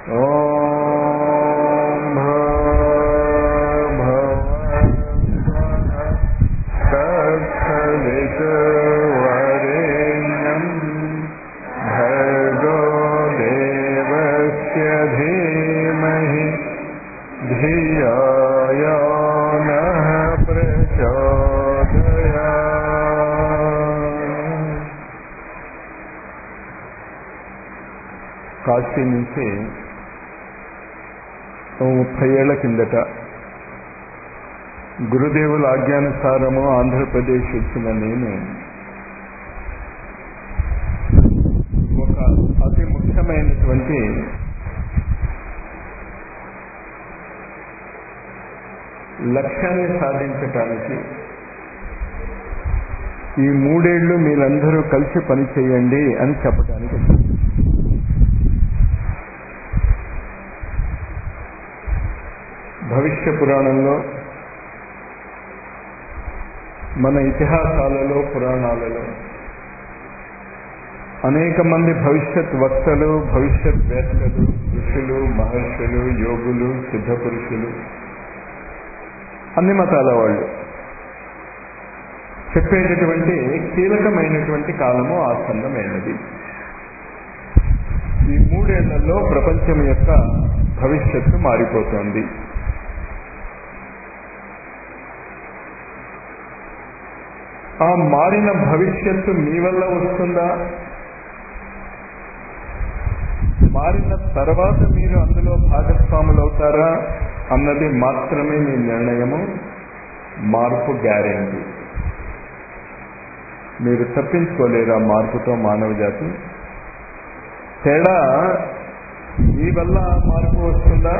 ॐ तत्सवितुवरेण्यम् भर्गो देवस्य धीमहि धिया यो नः प्रचोदयात् కాశీ నుంచి ఓ ముప్పై ఏళ్ల కిందట గురుదేవుల ఆజ్ఞానుసారము ఆంధ్రప్రదేశ్ వచ్చిన నేను ఒక అతి ముఖ్యమైనటువంటి లక్ష్యాన్ని సాధించటానికి ఈ మూడేళ్లు మీరందరూ కలిసి పనిచేయండి అని చెప్పడానికి వచ్చాను. భవిష్య పురాణంలో మన ఇతిహాసాలలో పురాణాలలో అనేక మంది భవిష్యత్ వక్తలు భవిష్యత్ వేత్తలు ఋషులు మహర్షులు యోగులు సిద్ధ పురుషులు అన్ని మతాల వాళ్ళు చెప్పేటటువంటి కీలకమైనటువంటి కాలము ఆసన్నమైనది ఈ మూడేళ్లలో ప్రపంచం యొక్క భవిష్యత్తు మారిపోతోంది ఆ మారిన భవిష్యత్తు మీ వల్ల వస్తుందా మారిన తర్వాత మీరు అందులో భాగస్వాములు అవుతారా అన్నది మాత్రమే మీ నిర్ణయము మార్పు గ్యారెంటీ మీరు తప్పించుకోలేరు ఆ మార్పుతో మానవ జాతి తేడా మీ వల్ల ఆ మార్పు వస్తుందా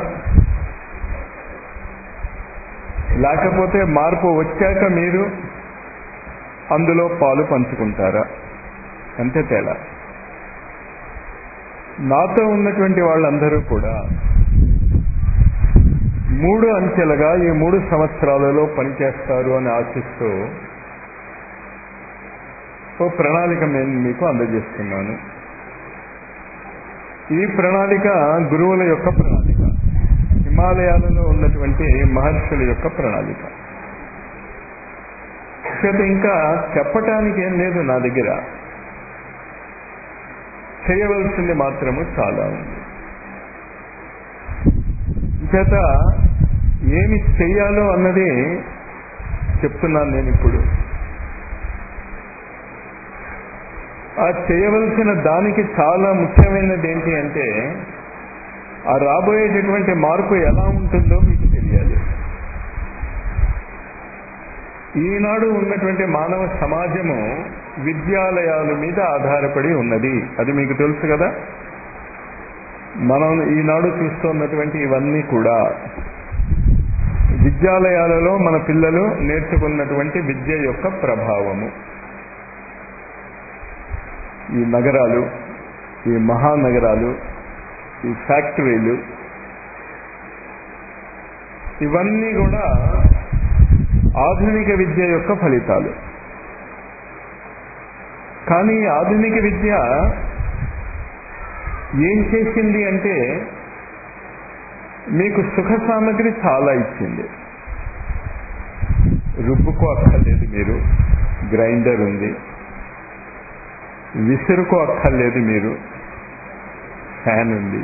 లేకపోతే మార్పు వచ్చాక మీరు అందులో పాలు పంచుకుంటారా అంతే తేడా నాతో ఉన్నటువంటి వాళ్ళందరూ కూడా మూడు అంచెలుగా ఈ మూడు సంవత్సరాలలో పనిచేస్తారు అని ఆశిస్తూ ఓ ప్రణాళిక నేను మీకు అందజేస్తున్నాను ఈ ప్రణాళిక గురువుల యొక్క ప్రణాళిక హిమాలయాలలో ఉన్నటువంటి మహర్షుల యొక్క ప్రణాళిక చేత ఇంకా చెప్పటానికి ఏం లేదు నా దగ్గర చేయవలసింది మాత్రము చాలా ఉంది చేత ఏమి చెయ్యాలో అన్నది చెప్తున్నాను నేను ఇప్పుడు ఆ చేయవలసిన దానికి చాలా ముఖ్యమైనది ఏంటి అంటే ఆ రాబోయేటటువంటి మార్పు ఎలా ఉంటుందో మీకు తెలియాలి ఈనాడు ఉన్నటువంటి మానవ సమాజము విద్యాలయాల మీద ఆధారపడి ఉన్నది అది మీకు తెలుసు కదా మనం ఈనాడు చూస్తున్నటువంటి ఇవన్నీ కూడా విద్యాలయాలలో మన పిల్లలు నేర్చుకున్నటువంటి విద్య యొక్క ప్రభావము ఈ నగరాలు ఈ మహానగరాలు ఈ ఫ్యాక్టరీలు ఇవన్నీ కూడా ఆధునిక విద్య యొక్క ఫలితాలు కానీ ఈ ఆధునిక విద్య ఏం చేసింది అంటే మీకు సుఖ సామగ్రి చాలా ఇచ్చింది రుబ్బుకో అక్కర్లేదు మీరు గ్రైండర్ ఉంది విసురుకో అక్కర్లేదు మీరు ఫ్యాన్ ఉంది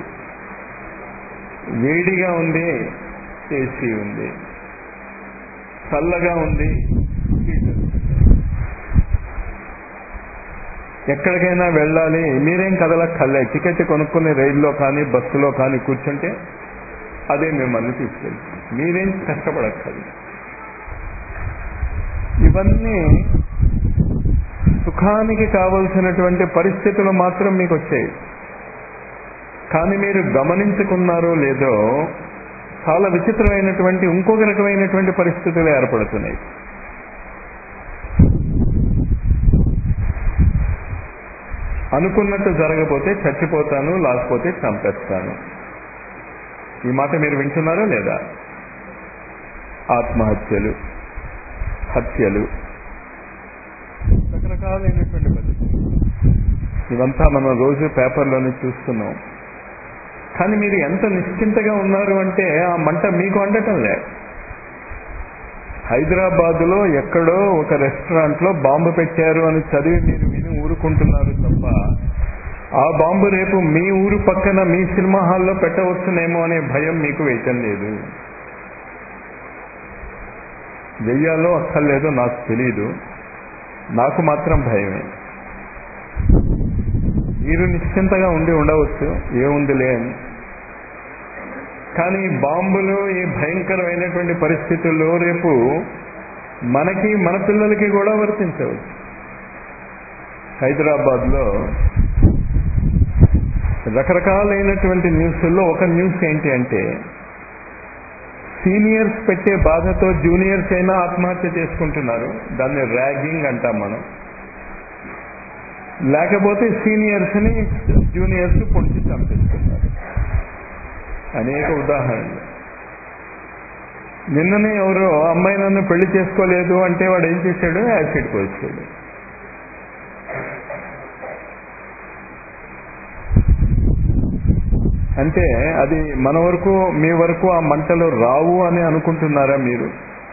వేడిగా ఉంది ఏసీ ఉంది చల్లగా ఉంది హీటర్ ఎక్కడికైనా వెళ్ళాలి మీరేం కదలక్కర్లే టికెట్ కొనుక్కుని రైల్లో కానీ బస్సులో కానీ కూర్చుంటే అదే మిమ్మల్ని తీసుకెళ్తుంది మీరేం కష్టపడక్కర్లేదు ఇవన్నీ సుఖానికి కావలసినటువంటి పరిస్థితులు మాత్రం మీకు వచ్చాయి కానీ మీరు గమనించుకున్నారో లేదో చాలా విచిత్రమైనటువంటి ఇంకొక రకమైనటువంటి పరిస్థితులు ఏర్పడుతున్నాయి అనుకున్నట్టు జరగపోతే చచ్చిపోతాను లేకపోతే చంపేస్తాను ఈ మాట మీరు వింటున్నారా లేదా ఆత్మహత్యలు హత్యలు రకరకాలైనటువంటి పరిస్థితులు ఇవంతా మనం రోజు పేపర్లోనే చూస్తున్నాం కానీ మీరు ఎంత నిశ్చింతగా ఉన్నారు అంటే ఆ మంట మీకు అండటం లే హైదరాబాద్లో ఎక్కడో ఒక రెస్టారెంట్లో బాంబు పెట్టారు అని చదివి మీరు విని ఊరుకుంటున్నారు తప్ప ఆ బాంబు రేపు మీ ఊరు పక్కన మీ సినిమా హాల్లో పెట్టవచ్చునేమో అనే భయం మీకు వేయటం లేదు వెయ్యాలో అక్కర్లేదో నాకు తెలియదు నాకు మాత్రం భయమే మీరు నిశ్చింతగా ఉండి ఉండవచ్చు ఏముందిలే అని కానీ బాంబులు ఈ భయంకరమైనటువంటి పరిస్థితుల్లో రేపు మనకి మన పిల్లలకి కూడా వర్తించవచ్చు హైదరాబాద్లో రకరకాలైనటువంటి న్యూస్ల్లో ఒక న్యూస్ ఏంటి అంటే సీనియర్స్ పెట్టే బాధతో జూనియర్స్ అయినా ఆత్మహత్య చేసుకుంటున్నారు దాన్ని ర్యాగింగ్ అంటాం మనం లేకపోతే సీనియర్స్ని జూనియర్స్ పొడిచి చంపిస్తున్నారు అనేక ఉదాహరణలు నిన్ననే ఎవరో అమ్మాయి నన్ను పెళ్లి చేసుకోలేదు అంటే వాడు ఏం చేశాడు యాసిడ్ పోసాడు అంటే అది మన వరకు మీ వరకు ఆ మంటలు రావు అని అనుకుంటున్నారా మీరు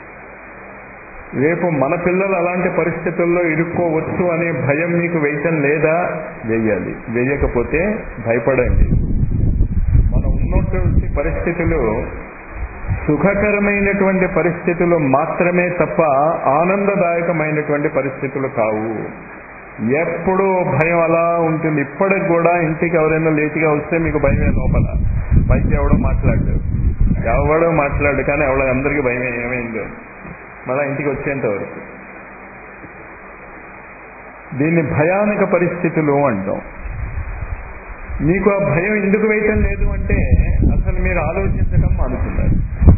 రేపు మన పిల్లలు అలాంటి పరిస్థితుల్లో ఇరుక్కోవచ్చు అనే భయం మీకు వేయటం లేదా వేయాలి వేయకపోతే భయపడండి మనం ఉన్నటువంటి పరిస్థితులు సుఖకరమైనటువంటి పరిస్థితులు మాత్రమే తప్ప ఆనందదాయకమైనటువంటి పరిస్థితులు కావు ఎప్పుడూ భయం అలా ఉంటుంది ఇప్పటికి కూడా ఇంటికి ఎవరైనా లేచిగా వస్తే మీకు భయమే లోపల పైకి ఎవడో మాట్లాడు ఎవడో మాట్లాడు కానీ ఎవడో అందరికీ భయమే ఏమైందో మళ్ళా ఇంటికి వచ్చేంత వరకు దీన్ని భయానక పరిస్థితులు అంటాం మీకు ఆ భయం ఎందుకు వేయటం లేదు అంటే అసలు మీరు ఆలోచించడం మానుకున్నారు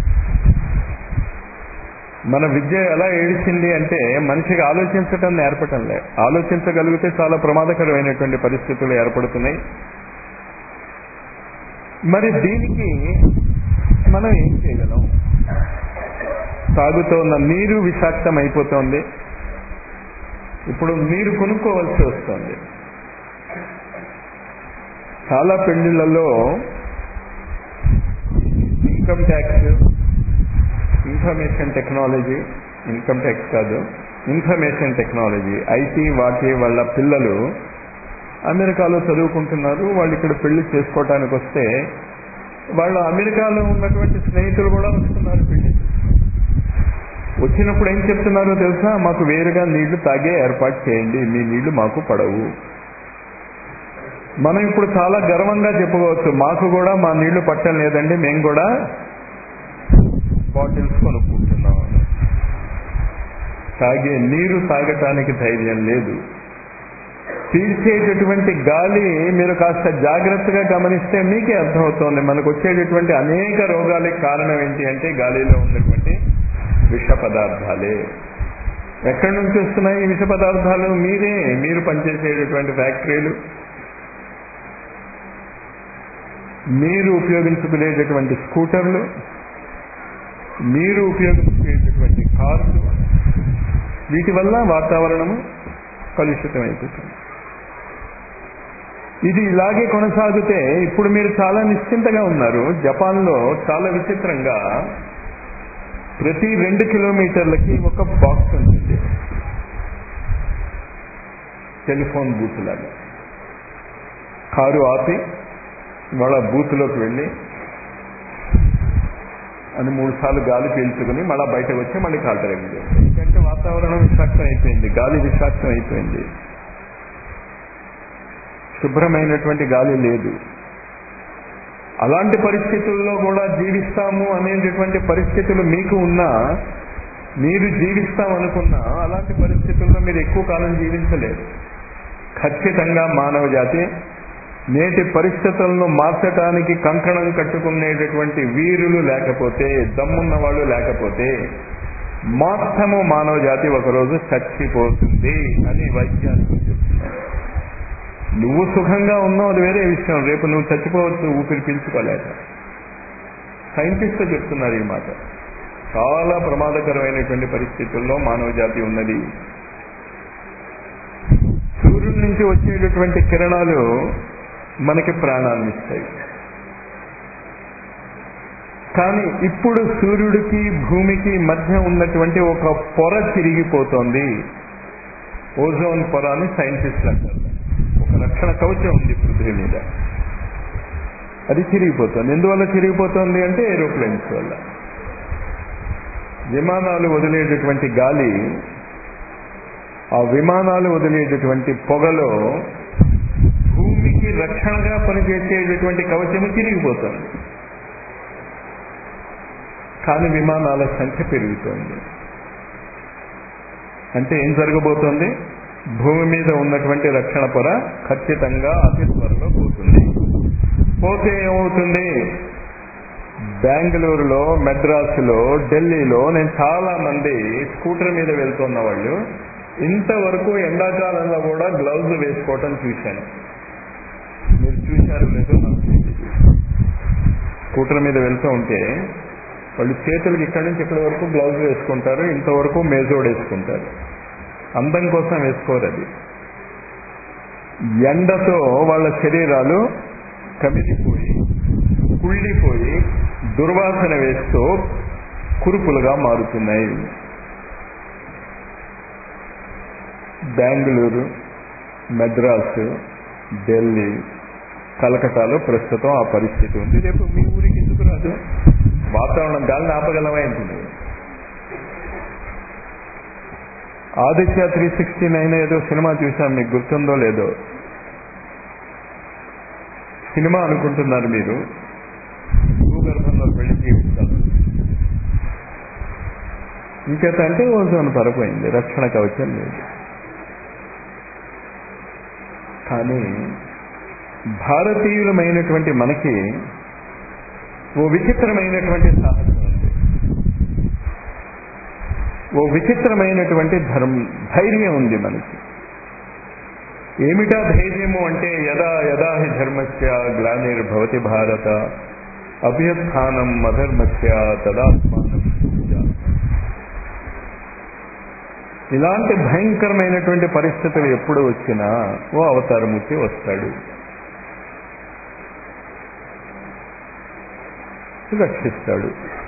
మన విద్య ఎలా ఏడిచింది అంటే మనిషికి ఆలోచించటం నేర్పటం లే ఆలోచించగలిగితే చాలా ప్రమాదకరమైనటువంటి పరిస్థితులు ఏర్పడుతున్నాయి మరి దీనికి మనం ఏం చేయగలం తాగుతోన్న నీరు విషాక్తం అయిపోతోంది ఇప్పుడు నీరు కొనుక్కోవలసి వస్తుంది చాలా పెళ్లిళ్లలో income tax information technology income tax కాదు ఇన్ఫర్మేషన్ టెక్నాలజీ ఐటీ వాటి వాళ్ళ పిల్లలు అమెరికాలో చదువుకుంటున్నారు వాళ్ళు ఇక్కడ పెళ్లి చేసుకోవటానికి వస్తే వాళ్ళు అమెరికాలో ఉన్నటువంటి స్నేహితులు కూడా వస్తున్నారు పెళ్లి వచ్చినప్పుడు ఏం చెప్తున్నారో తెలుసా మాకు వేరుగా నీళ్లు తాగే ఏర్పాటు చేయండి మీ నీళ్లు మాకు పడవు మనం ఇప్పుడు చాలా గర్వంగా చెప్పుకోవచ్చు మాకు కూడా మా నీళ్లు పట్టం లేదండి మేము కూడా బాటిల్స్ కొనుక్కుంటున్నాం తాగే నీరు తాగటానికి ధైర్యం లేదు పీల్చేటటువంటి గాలి మీరు కాస్త జాగ్రత్తగా గమనిస్తే మీకే అర్థమవుతోంది మనకు వచ్చేటటువంటి అనేక రోగాలకి కారణం ఏంటి అంటే గాలిలో ఉన్నటువంటి విష పదార్థాలే ఎక్కడి నుంచి వస్తున్నాయి ఈ విష పదార్థాలు మీరే మీరు పనిచేసేటటువంటి ఫ్యాక్టరీలు మీరు ఉపయోగించుకునేటటువంటి స్కూటర్లు మీరు ఉపయోగించుకునేటటువంటి కార్లు వీటి వల్ల వాతావరణము కలుషితమైపోతుంది ఇది ఇలాగే కొనసాగితే ఇప్పుడు మీరు చాలా నిశ్చింతగా ఉన్నారు జపాన్లో చాలా విచిత్రంగా ప్రతి రెండు కిలోమీటర్లకి ఒక బాక్స్ ఉంటుంది టెలిఫోన్ బూత్ లాగా కారు ఆపి వాళ్ళ బూత్లోకి వెళ్ళి అని మూడు సార్లు గాలి పీల్చుకుని మళ్ళీ బయటకు వచ్చి మళ్ళీ కాలు తిరగదు ఎందుకంటే వాతావరణం విషాక్తం అయిపోయింది గాలి విషాక్తం అయిపోయింది శుభ్రమైనటువంటి గాలి లేదు అలాంటి పరిస్థితుల్లో కూడా జీవిస్తాము అనేటటువంటి పరిస్థితులు మీకు ఉన్నా మీరు జీవిస్తాం అనుకున్నా అలాంటి పరిస్థితుల్లో మీరు ఎక్కువ కాలం జీవించలేరు ఖచ్చితంగా మానవ జాతి నేటి పరిస్థితులను మార్చడానికి కంకణం కట్టుకునేటటువంటి వీరులు లేకపోతే దమ్మున్న వాళ్ళు లేకపోతే మొత్తము మానవ జాతి ఒకరోజు చచ్చిపోతుంది అని వైజ్ఞానికులు చెప్తున్నారు నువ్వు సుఖంగా ఉన్నావు అది వేరే విషయం రేపు నువ్వు చచ్చిపోవచ్చు ఊపిరి పీల్చుకోలేక సైంటిస్టులు చెప్తున్నారు ఈ మాట చాలా ప్రమాదకరమైనటువంటి పరిస్థితుల్లో మానవ జాతి ఉన్నది సూర్యుడి నుంచి వచ్చేటటువంటి కిరణాలు మనకి ప్రాణాన్ని ఇస్తాయి కానీ ఇప్పుడు సూర్యుడికి భూమికి మధ్య ఉన్నటువంటి ఒక పొర చిరిగిపోతోంది ఓజోన్ పొర అని సైంటిస్టులు అంటారు ఒక రక్షణ కవచం ఉంది పృథ్వీ మీద అది చిరిగిపోతుంది ఎందువల్ల చిరిగిపోతుంది అంటే ఏరోప్లేన్స్ వల్ల విమానాలు వదిలేటటువంటి గాలి ఆ విమానాలు వదిలేటటువంటి పొగలో భూమికి రక్షణగా పనిచేసేటటువంటి కవచము చిరిగిపోతుంది కానీ విమానాల సంఖ్య పెరుగుతోంది అంటే ఏం జరగబోతోంది భూమి మీద ఉన్నటువంటి రక్షణ పొర ఖచ్చితంగా అతి త్వరలో పోతుంది పోతే ఏమవుతుంది బెంగళూరులో మెడ్రాసులో ఢిల్లీలో నేను చాలా మంది స్కూటర్ మీద వెళ్తున్న వాళ్ళు ఇంతవరకు ఎండాకాలంలో కూడా గ్లౌజ్ వేసుకోవటం చూశాను మీరు చూశారు లేదో నాకు తెలియదు. స్కూటర్ మీద వెళ్తూ ఉంటే వాళ్ళు చేతులకి ఇక్కడి నుంచి ఇక్కడి వరకు గ్లౌజ్ వేసుకుంటారు ఇంతవరకు మేజోడ్ వేసుకుంటారు అందం కోసం వేసుకోరు అది ఎండతో వాళ్ళ శరీరాలు కమిలిపోయి కుళ్ళిపోయి దుర్వాసన వేస్తూ కురుపులుగా మారుతున్నాయి బెంగళూరు మెడ్రాసు ఢిల్లీ కలకటాలో ప్రస్తుతం ఆ పరిస్థితి ఉంది రేపు మీ ఊరికి ఎందుకు రాదు వాతావరణం గాలిని ఆపగలమా ఏంటి ఆదిత్య త్రీ సిక్స్టీ నైన్ ఏదో సినిమా చూసాం మీకు గుర్తుందో లేదో సినిమా అనుకుంటున్నారు మీరు భూగర్భంలో వెళ్ళి జీవిస్తారు ఇంకేత అంటే ఓజోన్ పరపోయింది రక్షణ కవచం లేదు కానీ భారతీయులమైనటువంటి మనకి ఓ విచిత్రమైనటువంటి సాహసం ఉంది ఓ విచిత్రమైనటువంటి ధర్మ ధైర్యం ఉంది మనకి ఏమిటా ధైర్యము అంటే యదా యదా హి ధర్మస్య గ్లానిర్భవతి భారత అభ్యుత్థానం అధర్మస్య తదాత్మానం సృజామి. ఇలాంటి భయంకరమైనటువంటి పరిస్థితులు ఎప్పుడు వచ్చినా ఓ అవతారమూర్తి వస్తాడు రక్షిస్తాడు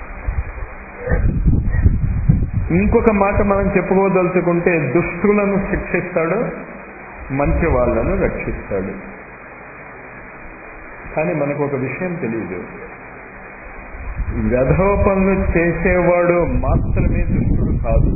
ఇంకొక మాట మనం చెప్పుకోదలుచుకుంటే దుష్టులను శిక్షిస్తాడు మంచి వాళ్ళను రక్షిస్తాడు కానీ మనకు ఒక విషయం తెలియదు వెధవ పనులు చేసేవాడు మాత్రమే దుష్టుడు కాదు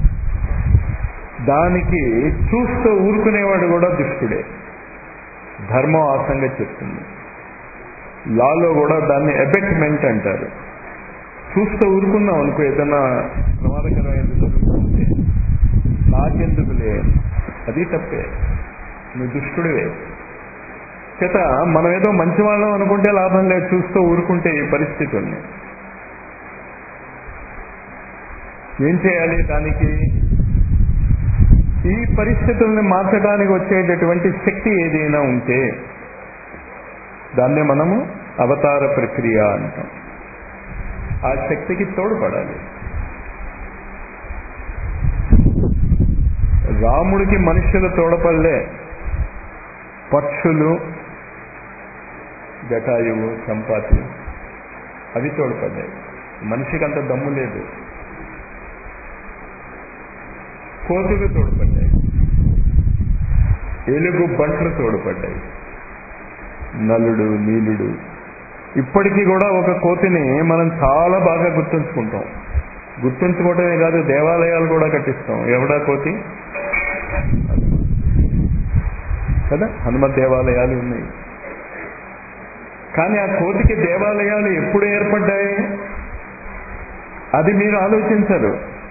దానికి చూస్తూ ఊరుకునేవాడు కూడా దుష్టుడే ధర్మం ఆ సంగతి చెప్తుంది లాలో కూడా దాన్ని అబెట్మెంట్ అంటారు చూస్తూ ఊరుకున్నాం అనుకో ఏదైనా ప్రమాదకరమైనది జరుగుతుంటే నాకెందుకులే అది తప్పే నువ్వు దుష్టుడివే చేత మనం ఏదో మంచి వాళ్ళం అనుకుంటే లాభం లేదు చూస్తూ ఊరుకుంటే ఈ పరిస్థితుల్ని ఏం చేయాలి దానికి ఈ పరిస్థితుల్ని మార్చడానికి వచ్చేటటువంటి శక్తి ఏదైనా ఉంటే దాన్నే మనము అవతార ప్రక్రియ అంటాం ఆ శక్తికి తోడ్పడాలి రాముడికి మనుషులు తోడపడలే పక్షులు జటాయువు సంపాతి అవి తోడ్పడ్డాయి మనిషికి అంత దమ్ము లేదు కోతులు తోడ్పడ్డాయి ఎలుగు బంట్లు తోడ్పడ్డాయి నలుడు నీలుడు ఇప్పటికీ కూడా ఒక కోతిని మనం చాలా బాగా గుర్తుంచుకుంటాం గుర్తుంచుకోవటమే కాదు దేవాలయాలు కూడా కట్టిస్తాం ఎవడా కోతి కదా హనుమత్ దేవాలయాలు ఉన్నాయి కానీ ఆ కోతికి దేవాలయాలు ఎప్పుడు ఏర్పడ్డాయి అది మీరు ఆలోచించరు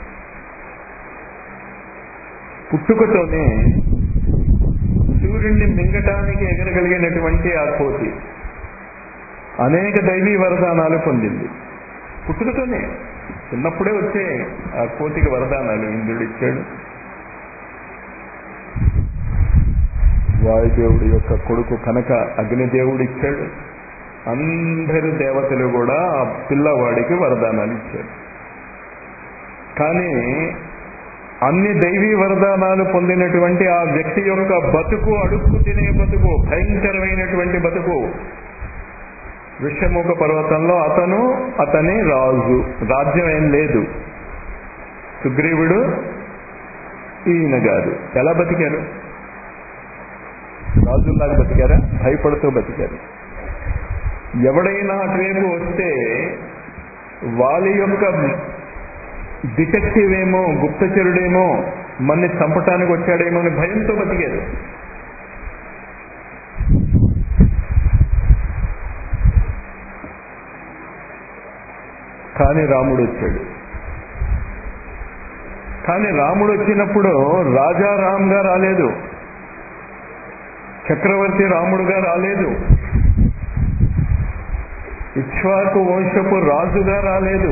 పుట్టుకతోనే సూర్యుడిని మింగటానికి ఎగరగలిగినటువంటి ఆ కోతి అనేక దైవీ వరదానాలు పొందింది పుట్టుకతోనే చిన్నప్పుడే వచ్చే ఆ కోతికి వరదానాలు ఇంద్రుడు ఇచ్చాడు వాయుదేవుడి యొక్క కొడుకు కనుక అగ్నిదేవుడు ఇచ్చాడు అందరు దేవతలు కూడా ఆ పిల్లవాడికి వరదానాలు ఇచ్చారు కానీ అన్ని దైవీ వరదానాలు పొందినటువంటి ఆ వ్యక్తి యొక్క బతుకు అడుక్కు తినే బతుకు భయంకరమైనటువంటి బతుకు ఋష్యముఖ పర్వతంలో అతను అతని రాజు రాజ్యం ఏం లేదు సుగ్రీవుడు ఈయన గారు ఎలా బతికారు రాజుల్లాగా బతికారా భయపడుతూ బతికారు ఎవడైనా అటువైపు వస్తే వాళ్ళ యొక్క డిటెక్టివ్ ఏమో గుప్తచరుడేమో మన్ని చంపటానికి వచ్చాడేమో అని భయంతో బతికారు కానీ రాముడు వచ్చాడు కానీ రాముడు వచ్చినప్పుడు రాజారాంగా రాలేదు చక్రవర్తి రాముడుగా రాలేదు ఇక్ష్వాకు వంశపు రాజుగా రాలేదు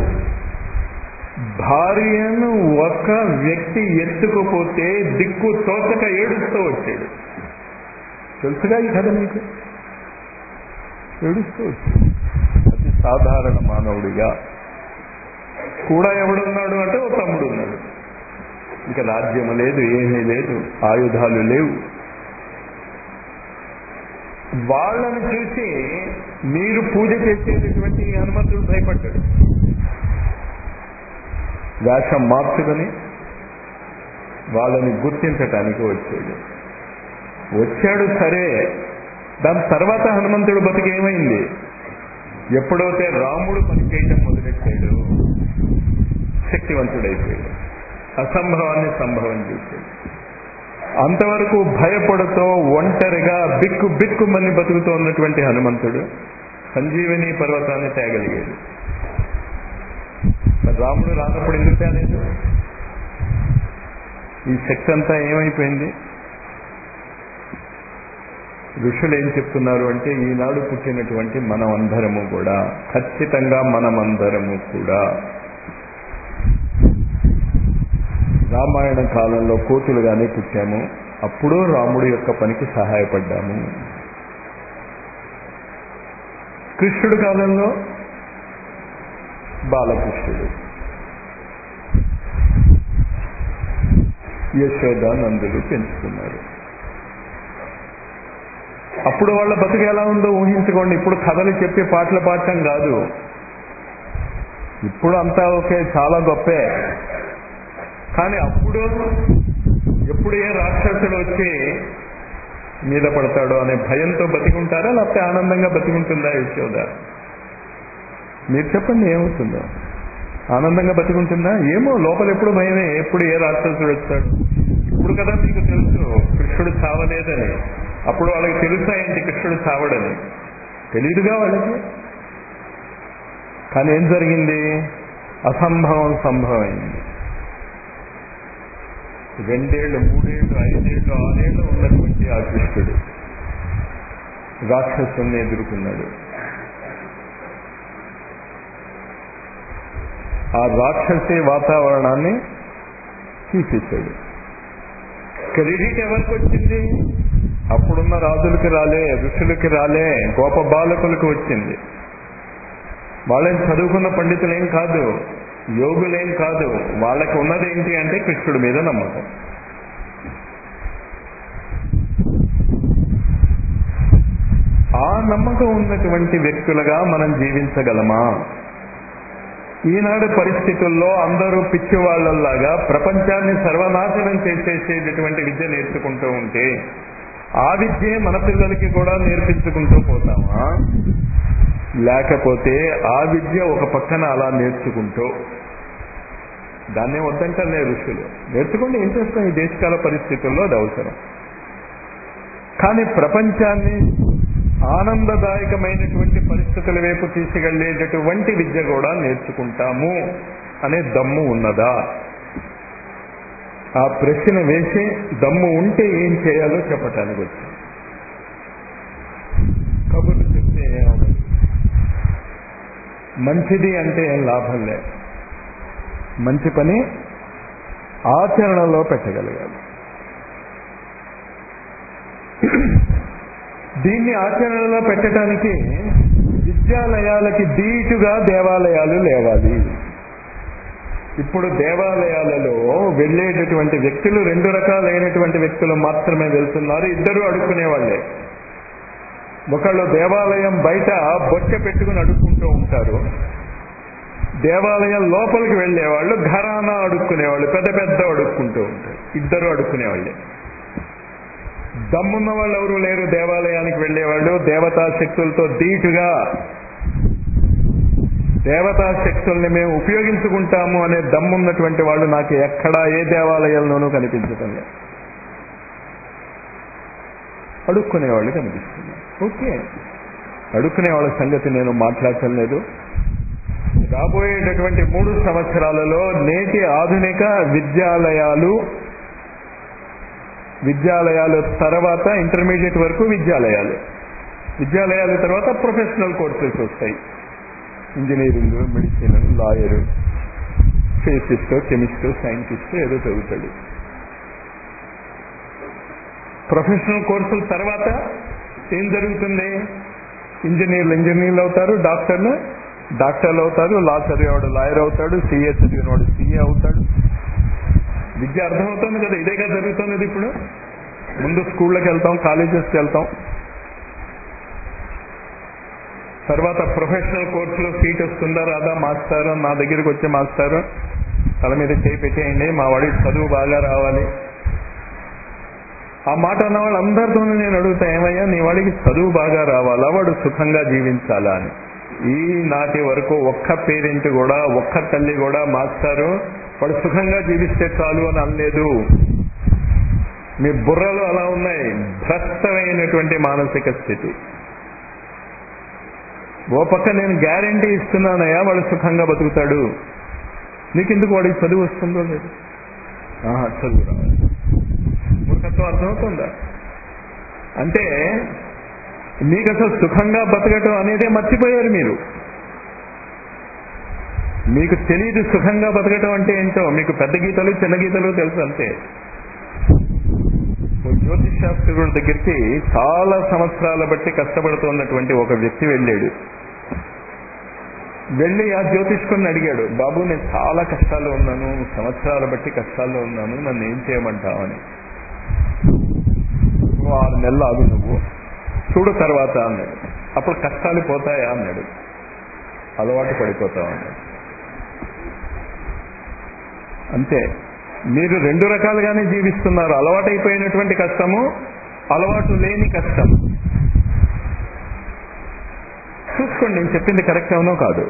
భార్యను ఒక వ్యక్తి ఎత్తుకుపోతే దిక్కు తోచక ఏడుస్తూ వచ్చాడు తెలుసుగా ఈ కథ మీకు ఏడుస్తూ వచ్చాడు అతి సాధారణ మానవుడిగా కూడా ఎవడున్నాడు అంటే ఓ తమ్ముడు ఉన్నాడు ఇంకా రాజ్యం లేదు ఏమీ లేదు ఆయుధాలు లేవు వాళ్ళను చూసి మీరు పూజ చేసేటటువంటి హనుమంతుడు భయపడ్డాడు వేషం మార్చుకొని వాళ్ళని గుర్తించటానికి వచ్చాడు వచ్చాడు సరే దాని తర్వాత హనుమంతుడు బతికి ఏమైంది ఎప్పుడైతే రాముడు పని చేయటం మొదలెట్టాడు శక్తివంతుడైపోయాడు అసంభవాన్ని సంభవం చేశాడు అంతవరకు భయపడుతూ ఒంటరిగా బిక్కు బిక్కుమని బతుకుతూ ఉన్నటువంటి హనుమంతుడు సంజీవని పర్వతాన్ని తేగలిగాడు మరి రాముడు రానప్పుడు ఎందుకు తేలేదు ఈ శక్తి అంతా ఏమైపోయింది ఋషులు ఏం చెప్తున్నారు అంటే ఈనాడు పుట్టినటువంటి మనం అందరము కూడా ఖచ్చితంగా మనమందరము కూడా రామాయణ కాలంలో కోతులుగానే పుట్టాము అప్పుడు రాముడి యొక్క పనికి సహాయపడ్డాము కృష్ణుడు కాలంలో బాలకృష్ణుడు యశోద నందులు పెంచుకున్నారు అప్పుడు వాళ్ళ బతుకు ఎలా ఉందో ఊహించుకోండి ఇప్పుడు కథలు చెప్పి పాటలు పాడటం కాదు ఇప్పుడు అంతా ఓకే చాలా గొప్పే కానీ అప్పుడు ఎప్పుడు ఏ రాక్షసుడు వచ్చి మీద పడతాడో అనే భయంతో బతికుంటారా లేకపోతే ఆనందంగా బతికుంటుందా యశోద మీరు చెప్పండి ఏమవుతుందో ఆనందంగా బతికుంటుందా ఏమో లోపల ఎప్పుడు భయమే ఎప్పుడు ఏ రాక్షసుడు వచ్చాడు ఇప్పుడు కదా మీకు తెలుసు కృష్ణుడు చావలేదని అప్పుడు వాళ్ళకి తెలుసా ఏంటి కృష్ణుడు చావడని తెలియదుగా వాళ్ళకి కానీ ఏం జరిగింది అసంభవం సంభవమైంది రెండేళ్లు మూడేళ్లు ఐదేళ్లు ఆరేళ్లు ఉన్నటువంటి ఆ కృష్ణుడు రాక్షసుని ఎదుర్కొన్నాడు ఆ రాక్షసి వాతావరణాన్ని తీసేశాడు క్రెడిట్ ఎవరికి వచ్చింది అప్పుడున్న రాజులకి రాలే ఋషులకి రాలే గోప బాలకులకు వచ్చింది వాళ్ళని చదువుకున్న పండితులేం కాదు యోగులేం కాదు వాళ్ళకి ఉన్నది ఏంటి అంటే కృష్ణుడి మీద నమ్మకం ఆ నమ్మకం ఉన్నటువంటి వ్యక్తులుగా మనం జీవించగలమా ఈనాడు పరిస్థితుల్లో అందరూ పిచ్చి వాళ్ళలాగా ప్రపంచాన్ని సర్వనాశనం చేసేసేటటువంటి విద్య నేర్చుకుంటూ ఉంటే ఆ విద్యే మన పిల్లలకి కూడా నేర్పించుకుంటూ పోతామా లేకపోతే ఆ విద్య ఒక పక్కన అలా నేర్చుకుంటూ దాన్నే వద్దంటారులే ఋషులు నేర్చుకోండి ఏం చేస్తాం ఈ దేశకాల పరిస్థితుల్లో అది అవసరం కానీ ప్రపంచాన్ని ఆనందదాయకమైనటువంటి పరిస్థితుల వైపు తీసుకెళ్లేటటువంటి విద్య కూడా నేర్చుకుంటాము అనే దమ్ము ఉన్నదా ఆ ప్రశ్న వేసి దమ్ము ఉంటే ఏం చేయాలో చెప్పటానికి వచ్చి కబుర్లు చెప్తే ఏమవుతుంది మంచిది అంటే ఏం లాభం లే మంచి పని ఆచరణలో పెట్టగలగాలి దీన్ని ఆచరణలో పెట్టడానికి విద్యాలయాలకి దీటుగా దేవాలయాలు లేవాలి ఇప్పుడు దేవాలయాలలో వెళ్ళేటటువంటి వ్యక్తులు రెండు రకాలైనటువంటి వ్యక్తులు మాత్రమే వెళ్తున్నారు ఇద్దరు అడుక్కునే వాళ్ళే ఒకళ్ళు దేవాలయం బయట బొచ్చ పెట్టుకుని అడుక్కుంటూ ఉంటారు దేవాలయం లోపలికి వెళ్ళేవాళ్ళు ఘరానా అడుక్కునేవాళ్ళు పెద్ద పెద్ద అడుక్కుంటూ ఉంటారు ఇద్దరు అడుక్కునేవాళ్ళే దమ్మున్న వాళ్ళు ఎవరు లేరు దేవాలయానికి వెళ్ళేవాళ్ళు దేవతా శక్తులతో ధీటుగా దేవతా శక్తుల్ని మేము ఉపయోగించుకుంటాము అనే దమ్మున్నటువంటి వాళ్ళు నాకు ఎక్కడా ఏ దేవాలయంలోనూ కనిపించటం లేదు అడుక్కునేవాళ్ళు కనిపిస్తుంది ఓకే అడుక్కునే వాళ్ళ సంగతి నేను మాట్లాడటం లేదు రాబోయేటటువంటి మూడు సంవత్సరాలలో నేటి ఆధునిక విద్యాలయాలు విద్యాలయాలు తర్వాత ఇంటర్మీడియట్ వరకు విద్యాలయాలు విద్యాలయాల తర్వాత ప్రొఫెషనల్ కోర్సెస్ వస్తాయి engineering medicine lawyer physicist chemist scientist ఏదో చదువుతాడు ప్రొఫెషనల్ కోర్సుల తర్వాత ఏం జరుగుతుంది ఇంజనీర్లు ఇంజనీర్లు అవుతారు డాక్టర్లు డాక్టర్లు అవుతారు లా చదివేవాడు లాయర్ అవుతాడు సీఏ చదివినవాడు సీఏ అవుతాడు విద్య అర్థమవుతుంది కదా ఇదే కదా జరుగుతున్నది ఇప్పుడు ముందు స్కూళ్ళకి వెళ్తాం కాలేజెస్కి వెళ్తాం తర్వాత ప్రొఫెషనల్ కోర్సులో సీట్ వస్తుందా రాదా మాస్టారు నా దగ్గరికి వచ్చే మాస్టారు తల మీద చేయి పెట్టేయండి మా వాడికి చదువు బాగా రావాలి ఆ మాట అన్న వాళ్ళందరితోనూ నేను అడుగుతా ఏమయ్యా నీ వాడికి చదువు బాగా రావాలా వాడు సుఖంగా జీవించాలా అని ఈ నాటి వరకు ఒక్క పేరెంట్ కూడా ఒక్క తల్లి కూడా మాస్టారు వాడు సుఖంగా జీవిస్తే చాలు అని అనలేదు మీ బుర్రలు అలా ఉన్నాయి భ్రష్టమైనటువంటి మానసిక స్థితి ఓ పక్క నేను గ్యారంటీ ఇస్తున్నానయ్యా వాడు సుఖంగా బతుకుతాడు నీకెందుకు వాడికి చదువు వస్తుందో లేదు ఆహా చదువు రావాలి మూర్ఖత్వం అర్థమవుతుందా అంటే మీకు అసలు సుఖంగా బతకటం అనేదే మర్చిపోయారు మీరు మీకు తెలియదు సుఖంగా బతకటం అంటే ఏంటో మీకు పెద్ద గీతలు చిన్న గీతలు తెలుసు అంతే జ్యోతిష్ శాస్త్రుడి దగ్గరికి చాలా సంవత్సరాల బట్టి కష్టపడుతున్నటువంటి ఒక వ్యక్తి వెళ్ళాడు వెళ్ళి ఆ జ్యోతిష్కుని అడిగాడు బాబు నేను చాలా కష్టాల్లో ఉన్నాను సంవత్సరాల బట్టి కష్టాల్లో ఉన్నాను నన్ను ఏం చేయమంటావు అని నువ్వు ఆరు నెలలు ఆగు నువ్వు చూడు తర్వాత అన్నాడు అప్పుడు కష్టాలు పోతాయా అన్నాడు అలవాటు పడిపోతావు అన్నాడు అంతే మీరు రెండు రకాలుగానే జీవిస్తున్నారు అలవాటైపోయినటువంటి కష్టము అలవాటు లేని కష్టం చూసుకోండి నేను చెప్పింది కరెక్ట్ అవునో కాదు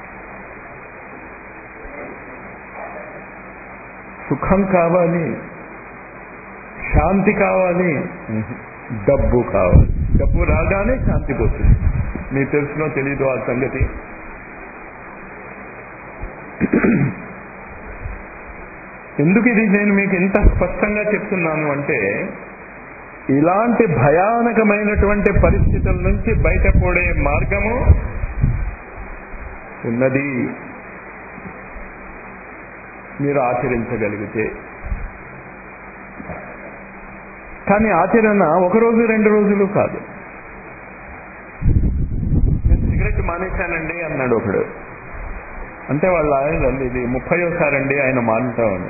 సుఖం కావాలి శాంతి కావాలి డబ్బు కావాలి డబ్బు రాగానే శాంతి పోతుంది మీకు తెలుసునో తెలీదు ఆ సంగతి ఎందుకు ఇది నేను మీకు ఇంత స్పష్టంగా చెప్తున్నాను అంటే ఇలాంటి భయానకమైనటువంటి పరిస్థితుల నుంచి బయటపడే మార్గము ఉన్నది మీరు ఆచరించగలిగితే కానీ ఆచరణ ఒక రోజు రెండు రోజులు కాదు నేను సిగరెట్ మానేశానండి అన్నాడు ఒకడు అంటే వాళ్ళ ఆయన ఇది ముప్పయోసారండి ఆయన మానుతామని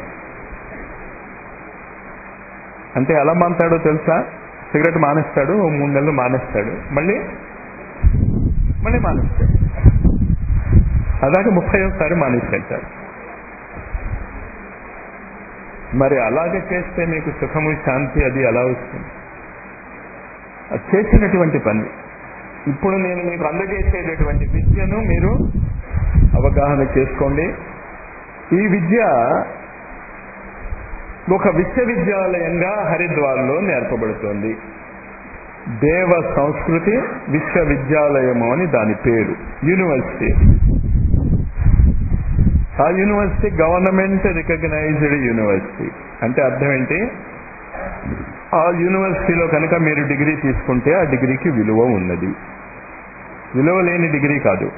అంటే ఎలా మానుతాడో తెలుసా సిగరెట్ మానేస్తాడు ఓ మూడు నెలలు మానేస్తాడు మళ్ళీ మళ్ళీ మానేస్తాడు అలాగే ముప్పై ఒకసారి మానేస్తాడు మరి అలాగే చేస్తే మీకు సుఖము శాంతి అది ఎలా వస్తుంది అది చేసినటువంటి పని ఇప్పుడు నేను మీకు అందజేసేటటువంటి విద్యను మీరు అవగాహన చేసుకోండి ఈ విద్య ఒక విశ్వవిద్యాలయంగా హరిద్వార్లో నేర్పబడుతోంది దేవ సంస్కృతి విశ్వవిద్యాలయము అని దాని పేరు యూనివర్సిటీ ఆ యూనివర్సిటీ గవర్నమెంట్ రికగ్నైజ్డ్ యూనివర్సిటీ అంటే అర్థం ఏంటి ఆ యూనివర్సిటీలో కనుక మీరు డిగ్రీ తీసుకుంటే ఆ డిగ్రీకి విలువ ఉన్నది విలువ లేని డిగ్రీ కాదు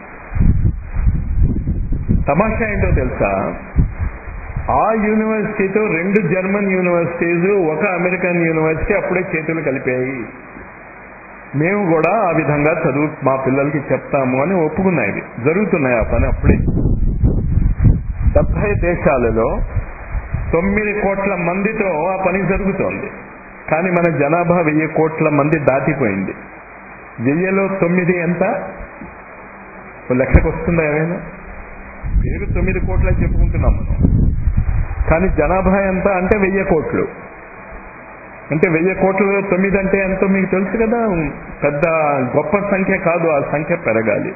తమాషా ఏంటో తెలుసా ఆ యూనివర్సిటీతో రెండు జర్మన్ యూనివర్సిటీస్ ఒక అమెరికన్ యూనివర్సిటీ అప్పుడే చేతులు కలిపాయి మేము కూడా ఆ విధంగా చదువు మా పిల్లలకి చెప్తాము అని ఒప్పుకున్నాయి జరుగుతున్నాయి ఆ పని అప్పుడే డెబ్బై దేశాలలో తొమ్మిది కోట్ల మందితో ఆ పని జరుగుతోంది కానీ మన జనాభా వెయ్యి కోట్ల మంది దాటిపోయింది వెయ్యిలో తొమ్మిది ఎంత ఓ లెక్కకు వస్తుందా ఏమైనా పేరు తొమ్మిది కోట్లు అని చెప్పుకుంటున్నాం మనం కానీ జనాభా ఎంత అంటే వెయ్యి కోట్లు అంటే వెయ్యి కోట్లలో తొమ్మిది అంటే ఎంతో మీకు తెలుసు కదా పెద్ద గొప్ప సంఖ్య కాదు ఆ సంఖ్య పెరగాలి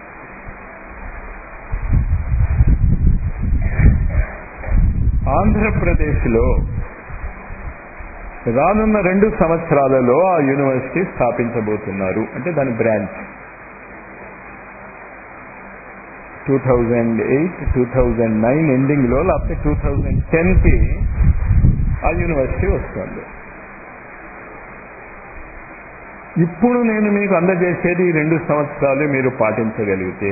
ఆంధ్రప్రదేశ్లో రానున్న రెండు సంవత్సరాలలో ఆ యూనివర్సిటీ స్థాపించబోతున్నారు అంటే దాని branch two thousand eight two thousand nine ఎండింగ్లో లేకపోతే టూ థౌజండ్ టెన్కి ఆ యూనివర్సిటీ వస్తుంది ఇప్పుడు నేను మీకు అందజేసేది ఈ రెండు సంవత్సరాలు మీరు పాటించగలిగితే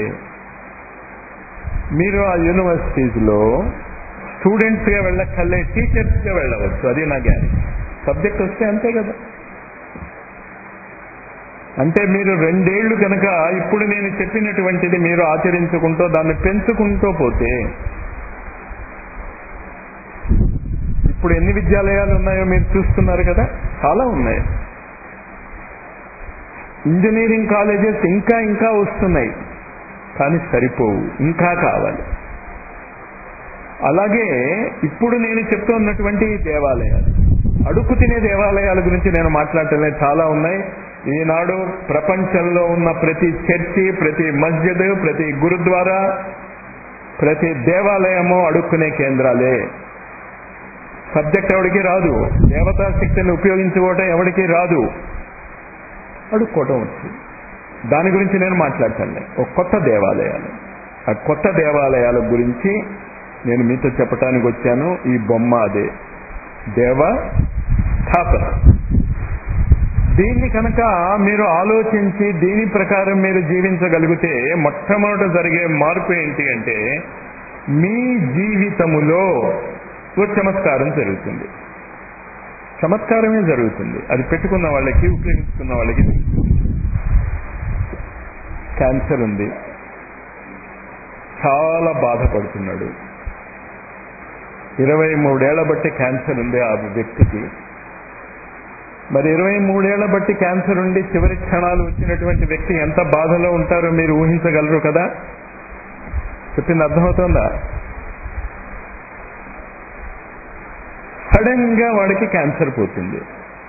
మీరు ఆ యూనివర్సిటీస్లో స్టూడెంట్స్గా వెళ్ళక్కర్లే టీచర్స్గా వెళ్ళవచ్చు అది నా గ్యారెంటీ సబ్జెక్ట్ వస్తే అంతే కదా అంటే మీరు రెండేళ్లు కనుక ఇప్పుడు నేను చెప్పినటువంటిది మీరు ఆచరించుకుంటూ దాన్ని పెంచుకుంటూ పోతే ఇప్పుడు ఎన్ని విద్యాలయాలు ఉన్నాయో మీరు చూస్తున్నారు కదా చాలా ఉన్నాయి ఇంజనీరింగ్ కాలేజెస్ ఇంకా ఇంకా వస్తున్నాయి కానీ సరిపోవు ఇంకా కావాలి అలాగే ఇప్పుడు నేను చెప్తున్నటువంటి దేవాలయాలు అడుక్కు తినే దేవాలయాల గురించి నేను మాట్లాడటమే చాలా ఉన్నాయి ఈనాడు ప్రపంచంలో ఉన్న ప్రతి చర్చి ప్రతి మస్జిద్ ప్రతి గురుద్వారా ప్రతి దేవాలయము అడుక్కునే కేంద్రాలే సబ్జెక్ట్ ఎవరికి రాదు దేవతా శక్తిని ఉపయోగించుకోవటం ఎవరికి రాదు అడుక్కోవటం వచ్చు దాని గురించి నేను మాట్లాడతాను ఒక కొత్త దేవాలయాలు ఆ కొత్త దేవాలయాల గురించి నేను మీతో చెప్పడానికి వచ్చాను ఈ బొమ్మ అదే దేవ స్థాపన దీన్ని కనుక మీరు ఆలోచించి దీని ప్రకారం మీరు జీవించగలిగితే మొట్టమొదట జరిగే మార్పు ఏంటి అంటే మీ జీవితములో ఒక చమత్కారం జరుగుతుంది చమత్కారమే జరుగుతుంది అది పెట్టుకున్న వాళ్ళకి ఉపయోగించుకున్న వాళ్ళకి క్యాన్సర్ ఉంది చాలా బాధపడుతున్నాడు ఇరవై మూడేళ్ల బట్టి క్యాన్సర్ ఉంది ఆ వ్యక్తికి మరి ఇరవై మూడేళ్ల బట్టి క్యాన్సర్ ఉండి చివరి క్షణాలు వచ్చినటువంటి వ్యక్తి ఎంత బాధలో ఉంటారో మీరు ఊహించగలరు కదా చెప్పింది అర్థమవుతుందా సడన్ గా వాడికి క్యాన్సర్ పోతుంది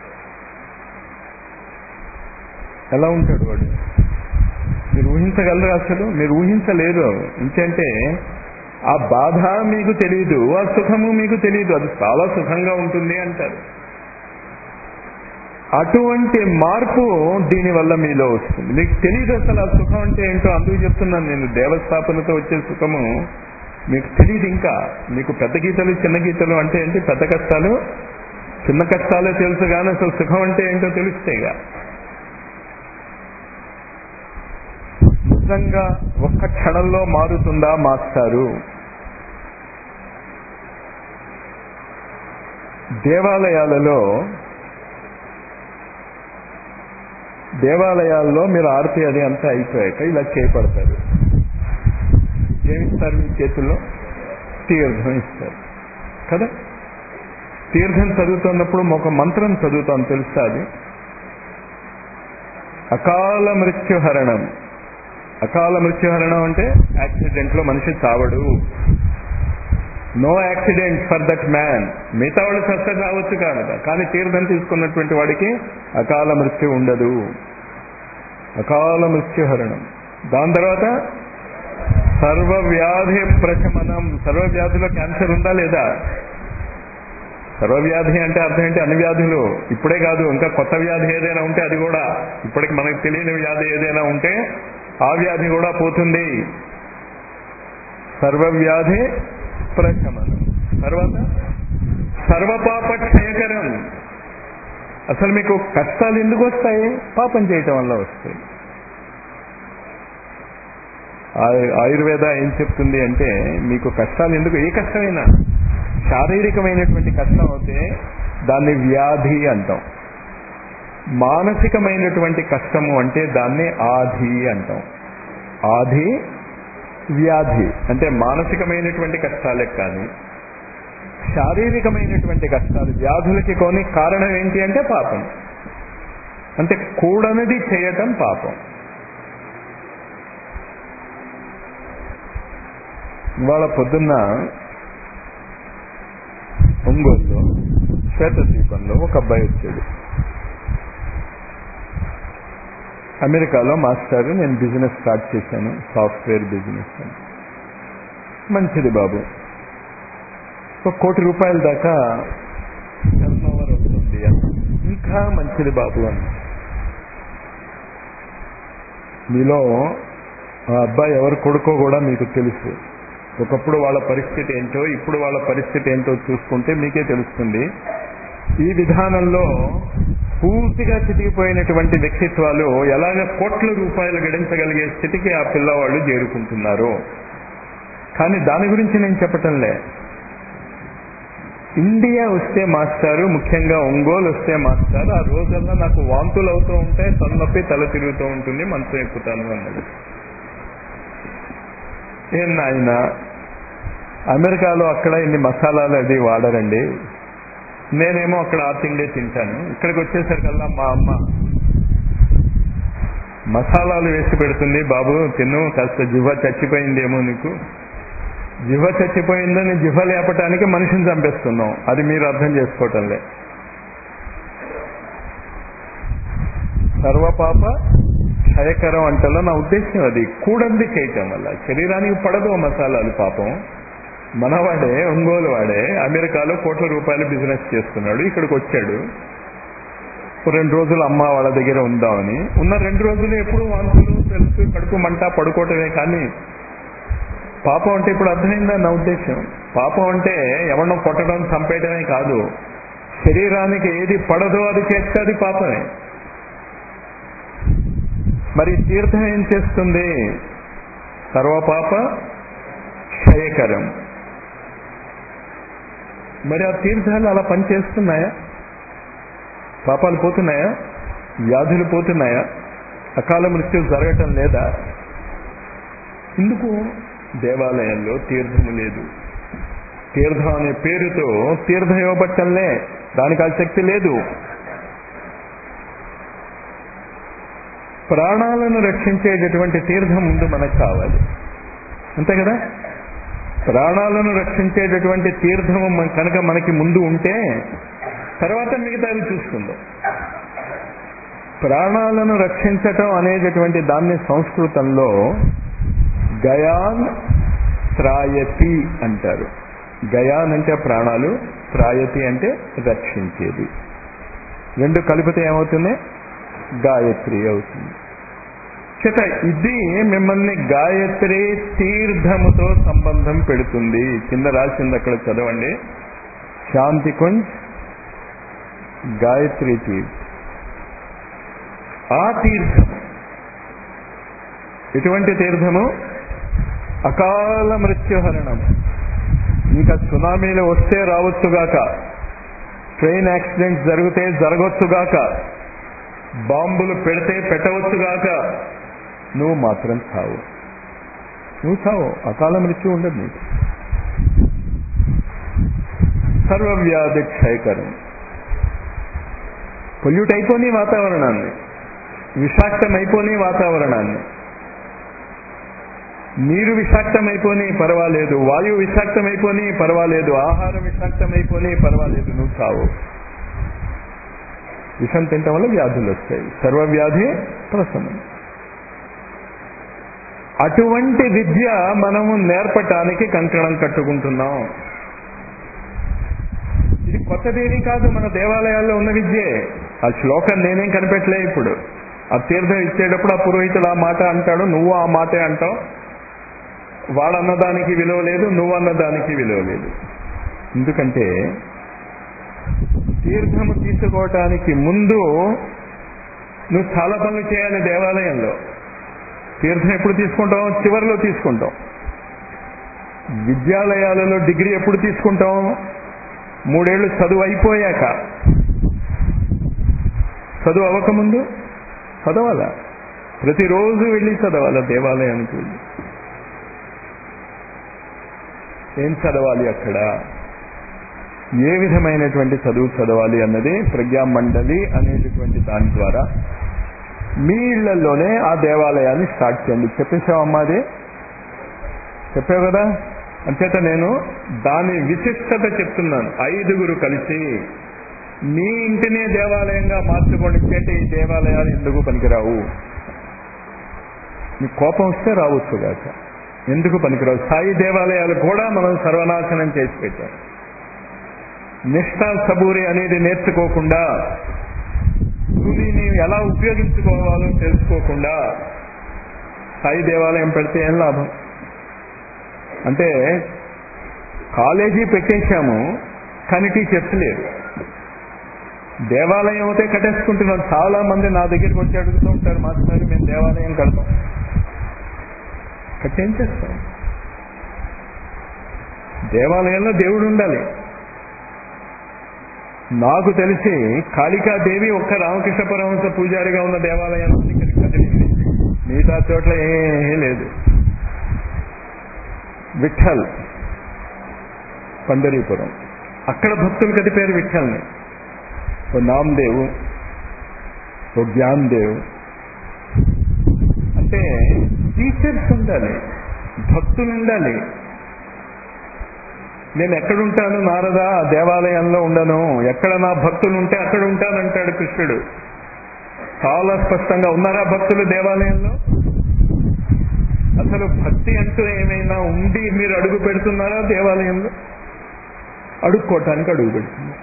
ఎలా ఉంటాడు వాడు మీరు ఊహించగలరు అసలు మీరు ఊహించలేరు ఇంకంటే ఆ బాధ మీకు తెలియదు ఆ సుఖము మీకు తెలియదు అది చాలా సుఖంగా ఉంటుంది అంటారు అటువంటి మార్పు దీనివల్ల మీలో వస్తుంది మీకు తెలియదు అసలు ఆ సుఖం అంటే ఏంటో అందుకు చెప్తున్నాను నేను దేవస్థాపనతో వచ్చే సుఖము మీకు తెలియదు ఇంకా మీకు పెద్ద గీతలు చిన్న గీతలు అంటే ఏంటి పెద్ద కష్టాలు చిన్న కష్టాలే తెలుసు కానీ అసలు సుఖం అంటే ఏంటో తెలుస్తేగా నిజంగా ఒక్క క్షణంలో మారుతుందా మాస్టారు దేవాలయాలలో దేవాలయాల్లో మీరు ఆరతి అది అంతా అయిపోయాక ఇలా చేపడతారు ఏమిస్తారు మీ చేతుల్లో తీర్థం ఇస్తారు కదా తీర్థం చదువుతున్నప్పుడు ఒక మంత్రం చదువుతాం తెలుసా అది అకాల మృత్యుహరణం అకాల మృత్యుహరణం అంటే యాక్సిడెంట్ లో మనిషి చావడు no accident for that man మిగతా వాళ్ళు సస్త చావచ్చు కాదు కానీ తీర్థం తీసుకున్నటువంటి వాడికి అకాల మృత్యు ఉండదు అకాల మృత్యుహరణం దాని తర్వాత సర్వవ్యాధి ప్రశమనం సర్వవ్యాధిలో క్యాన్సర్ ఉందా లేదా సర్వవ్యాధి అంటే అర్థం ఏంటి అన్ని వ్యాధులు ఇప్పుడే కాదు ఇంకా కొత్త వ్యాధి ఏదైనా ఉంటే అది కూడా ఇప్పటికి మనకు తెలియని వ్యాధి ఏదైనా ఉంటే ఆ వ్యాధి కూడా పోతుంది సర్వవ్యాధి ప్రశమనం తర్వాత సర్వపాప క్షయకరం అసలు మీకు కష్టాలు ఎందుకు వస్తాయి పాపం చేయటం వల్ల వస్తాయి ఆయుర్వేద ఏం చెప్తుంది అంటే మీకు కష్టాలు ఎందుకు ఏ కష్టమైనా శారీరకమైనటువంటి కష్టం అవుతే దాన్ని వ్యాధి అంటాం మానసికమైనటువంటి కష్టము అంటే దాన్ని ఆధి అంటాం ఆధి వ్యాధి అంటే మానసికమైనటువంటి కష్టాలే కానీ శారీరకమైనటువంటి కష్టాలు వ్యాధులకి కొని కారణం ఏంటి అంటే పాపం అంటే కూడనిది చేయటం పాపం ఇవాళ పొద్దున్న ఒంగోలులో శ్వేతద్వీపంలో ఒక అబ్బాయి వచ్చాడు అమెరికాలో మాస్టర్ నేను బిజినెస్ స్టార్ట్ చేశాను సాఫ్ట్వేర్ బిజినెస్ అని మంచిది బాబు ఒక కోటి రూపాయల దాకా టర్న్ ఓవర్ అవుతుంది ఇంకా మంచిది బాబు అని మీలో ఆ అబ్బాయి ఎవరు కొడుకో కూడా మీకు తెలుసు ఒకప్పుడు వాళ్ళ పరిస్థితి ఏంటో ఇప్పుడు వాళ్ళ పరిస్థితి ఏంటో చూసుకుంటే మీకే తెలుస్తుంది ఈ విధానంలో పూర్తిగా చితికిపోయినటువంటి వ్యక్తిత్వాలు ఎలాగ కోట్ల రూపాయలు గడించగలిగే స్థితికి ఆ పిల్లవాళ్ళు చేరుకుంటున్నారు కానీ దాని గురించి నేను చెప్పటంలే ఇండియా వస్తే మాస్టారు ముఖ్యంగా ఒంగోలు వస్తే మాస్టారు ఆ రోజల్లా నాకు వాంతులు అవుతూ ఉంటాయి తలనొప్పి తల తిరుగుతూ ఉంటుంది మనసు ఎక్కుతాను అన్నది ఏం నాయన అమెరికాలో అక్కడ ఇన్ని మసాలాలు అది వాడరండి నేనేమో అక్కడ ఆ తిండే తింటాను ఇక్కడికి వచ్చేసరికల్లా మా అమ్మ మసాలాలు వేసి పెడుతుంది బాబు తిను కాస్త జివ్వ చచ్చిపోయిందేమో నీకు జిహ చచ్చిపోయిందని జిహ లేపటానికి మనిషిని చంపేస్తున్నాం అది మీరు అర్థం చేసుకోవటంలే సర్వపాప క్షయకరం అంటలో నా ఉద్దేశం అది కూడంది చేయటం వల్ల శరీరానికి పడదు మసాలాలు పాపం మనవాడే ఒంగోలు వాడే అమెరికాలో కోట్ల రూపాయలు బిజినెస్ చేస్తున్నాడు ఇక్కడికి వచ్చాడు రెండు రోజులు అమ్మ వాళ్ళ దగ్గర ఉందామని ఉన్న రెండు రోజులు ఎప్పుడు వాంతులు తెలుసు కడుపు మంట పడుకోవటమే కానీ పాపం అంటే ఇప్పుడు అర్థమైందా నా ఉద్దేశం పాపం అంటే ఎవరినో కొట్టడం చంపేయడమే కాదు శరీరానికి ఏది పడదో అది చేస్తే అది పాపమే మరి తీర్థం ఏం చేస్తుంది సర్వపాప క్షయకరం మరి ఆ తీర్థాలు అలా పనిచేస్తున్నాయా పాపాలు పోతున్నాయా వ్యాధులు పోతున్నాయా అకాల మృత్యు జరగటం లేదా ఎందుకు దేవాలయంలో తీర్థము లేదు తీర్థం అనే పేరుతో తీర్థం ఇవ్వబట్టంలే దానికి ఆ శక్తి లేదు ప్రాణాలను రక్షించేటటువంటి తీర్థం ముందు మనకు కావాలి అంతే కదా ప్రాణాలను రక్షించేటటువంటి తీర్థము మన- కనుక మనకి ముందు ఉంటే తర్వాత మిగతాది చూసుకుందాం ప్రాణాలను రక్షించటం అనేటటువంటి దాన్ని సంస్కృతంలో గయాన్ త్రాయతి అంటారు గయాన్ అంటే ప్రాణాలు త్రాయతి అంటే రక్షించేది రెండు కలిపితే ఏమవుతుంది గాయత్రి అవుతుంది చేత ఇది మిమ్మల్ని గాయత్రి తీర్థముతో సంబంధం పెడుతుంది కింద రాసింది అక్కడ చదవండి శాంతి కుంజ్ గాయత్రి తీర్థ్ ఆ తీర్థం ఎటువంటి తీర్థము అకాల మృత్యుహరణం ఇంకా సునామీలు వస్తే రావచ్చుగాక ట్రైన్ యాక్సిడెంట్ జరిగితే జరగవచ్చుగాక బాంబులు పెడితే పెట్టవచ్చుగాక నువ్వు మాత్రం చావు నువ్వు చావు అకాల మృత్యు ఉండదు నీకు సర్వవ్యాధి క్షయకరం పొల్యూట్ అయిపోని వాతావరణాన్ని విషాక్తమైపోని వాతావరణాన్ని నీరు విషాక్తమైపోని పర్వాలేదు వాయువు విషాక్తమైపోని పర్వాలేదు ఆహారం విషాక్తమైపోని పర్వాలేదు నువ్వు చావు విషం తినటం వల్ల వ్యాధులు వస్తాయి సర్వవ్యాధి ప్రసన్నం అటువంటి విద్య మనము నేర్పటానికి కంకణం కట్టుకుంటున్నాం ఇది కొత్తదేమీ కాదు మన దేవాలయాల్లో ఉన్న విద్యే ఆ శ్లోకం నేనేం కనిపెట్టలే ఇప్పుడు ఆ తీర్థం ఇచ్చేటప్పుడు ఆ పురోహితుడు ఆ మాట అంటాడు నువ్వు ఆ మాటే అంటావు వాడన్నదానికి విలువ లేదు నువ్వు అన్నదానికి విలువ లేదు ఎందుకంటే తీర్థము తీసుకోవటానికి ముందు నువ్వు చాలా పనులు చేయాలి దేవాలయంలో తీర్థం ఎప్పుడు తీసుకుంటాం చివరిలో తీసుకుంటాం విద్యాలయాలలో డిగ్రీ ఎప్పుడు తీసుకుంటాం మూడేళ్లు చదువు అయిపోయాక చదువు అవ్వకముందు చదవాలా ప్రతిరోజు వెళ్ళి చదవాలా దేవాలయానికి వెళ్ళి ఏం చదవాలి అక్కడ ఏ విధమైనటువంటి చదువు చదవాలి అన్నది ప్రజ్ఞామండలి అనేటటువంటి దాని ద్వారా మీ ఇళ్లలోనే ఆ దేవాలయాన్ని స్టార్ట్ చేయండి చెప్పేశావమ్మా అది చెప్పావు కదా అంచేత నేను దాని విశిష్టత చెప్తున్నాను ఐదుగురు కలిసి మీ ఇంటినే దేవాలయంగా మార్చుకోండి అంటే ఈ దేవాలయాలు ఎందుకు పనికిరావు మీకు కోపం వస్తే రావచ్చు కాక ఎందుకు పనికిరావు సాయి దేవాలయాలు కూడా మనం సర్వనాశనం చేసి పెట్టాం నిష్ఠా సబూరి అనేది నేర్చుకోకుండా గురుని ఎలా ఉపయోగించుకోవాలో తెలుసుకోకుండా సాయి దేవాలయం పెడితే ఏం లాభం అంటే కాలేజీ పెట్టేశాము కానీ టీచర్స్ లేరు దేవాలయం అయితే కట్టేసుకుంటున్నాం చాలా మంది నా దగ్గరికి వచ్చి అడుగుతూ ఉంటారు మాస్టర్ మేము దేవాలయం కడతాం కట్టేం చేస్తాం దేవాలయంలో దేవుడు ఉండాలి నాకు తెలిసి కాళికాదేవి ఒక్క రామకృష్ణ పరమహంస పూజారిగా ఉన్న దేవాలయం ఇక్కడికి కదిలింది మిగతా చోట్ల ఏమీ లేదు విఠల్ పండరీపురం అక్కడ భక్తులు కదిపారు విఠల్ని ఓ నామదేవు ఓ జ్ఞాన్దేవ్ అంటే టీచర్స్ ఉండాలి భక్తులు ఉండాలి నేను ఎక్కడుంటాను నారద దేవాలయంలో ఉండను ఎక్కడ నా భక్తులు ఉంటే అక్కడ ఉంటానంటాడు కృష్ణుడు చాలా స్పష్టంగా ఉన్నారా భక్తులు దేవాలయంలో అసలు భక్తి అంటూ ఏమైనా ఉండి మీరు అడుగు పెడుతున్నారా దేవాలయంలో అడుక్కోవటానికి అడుగు పెడుతున్నారు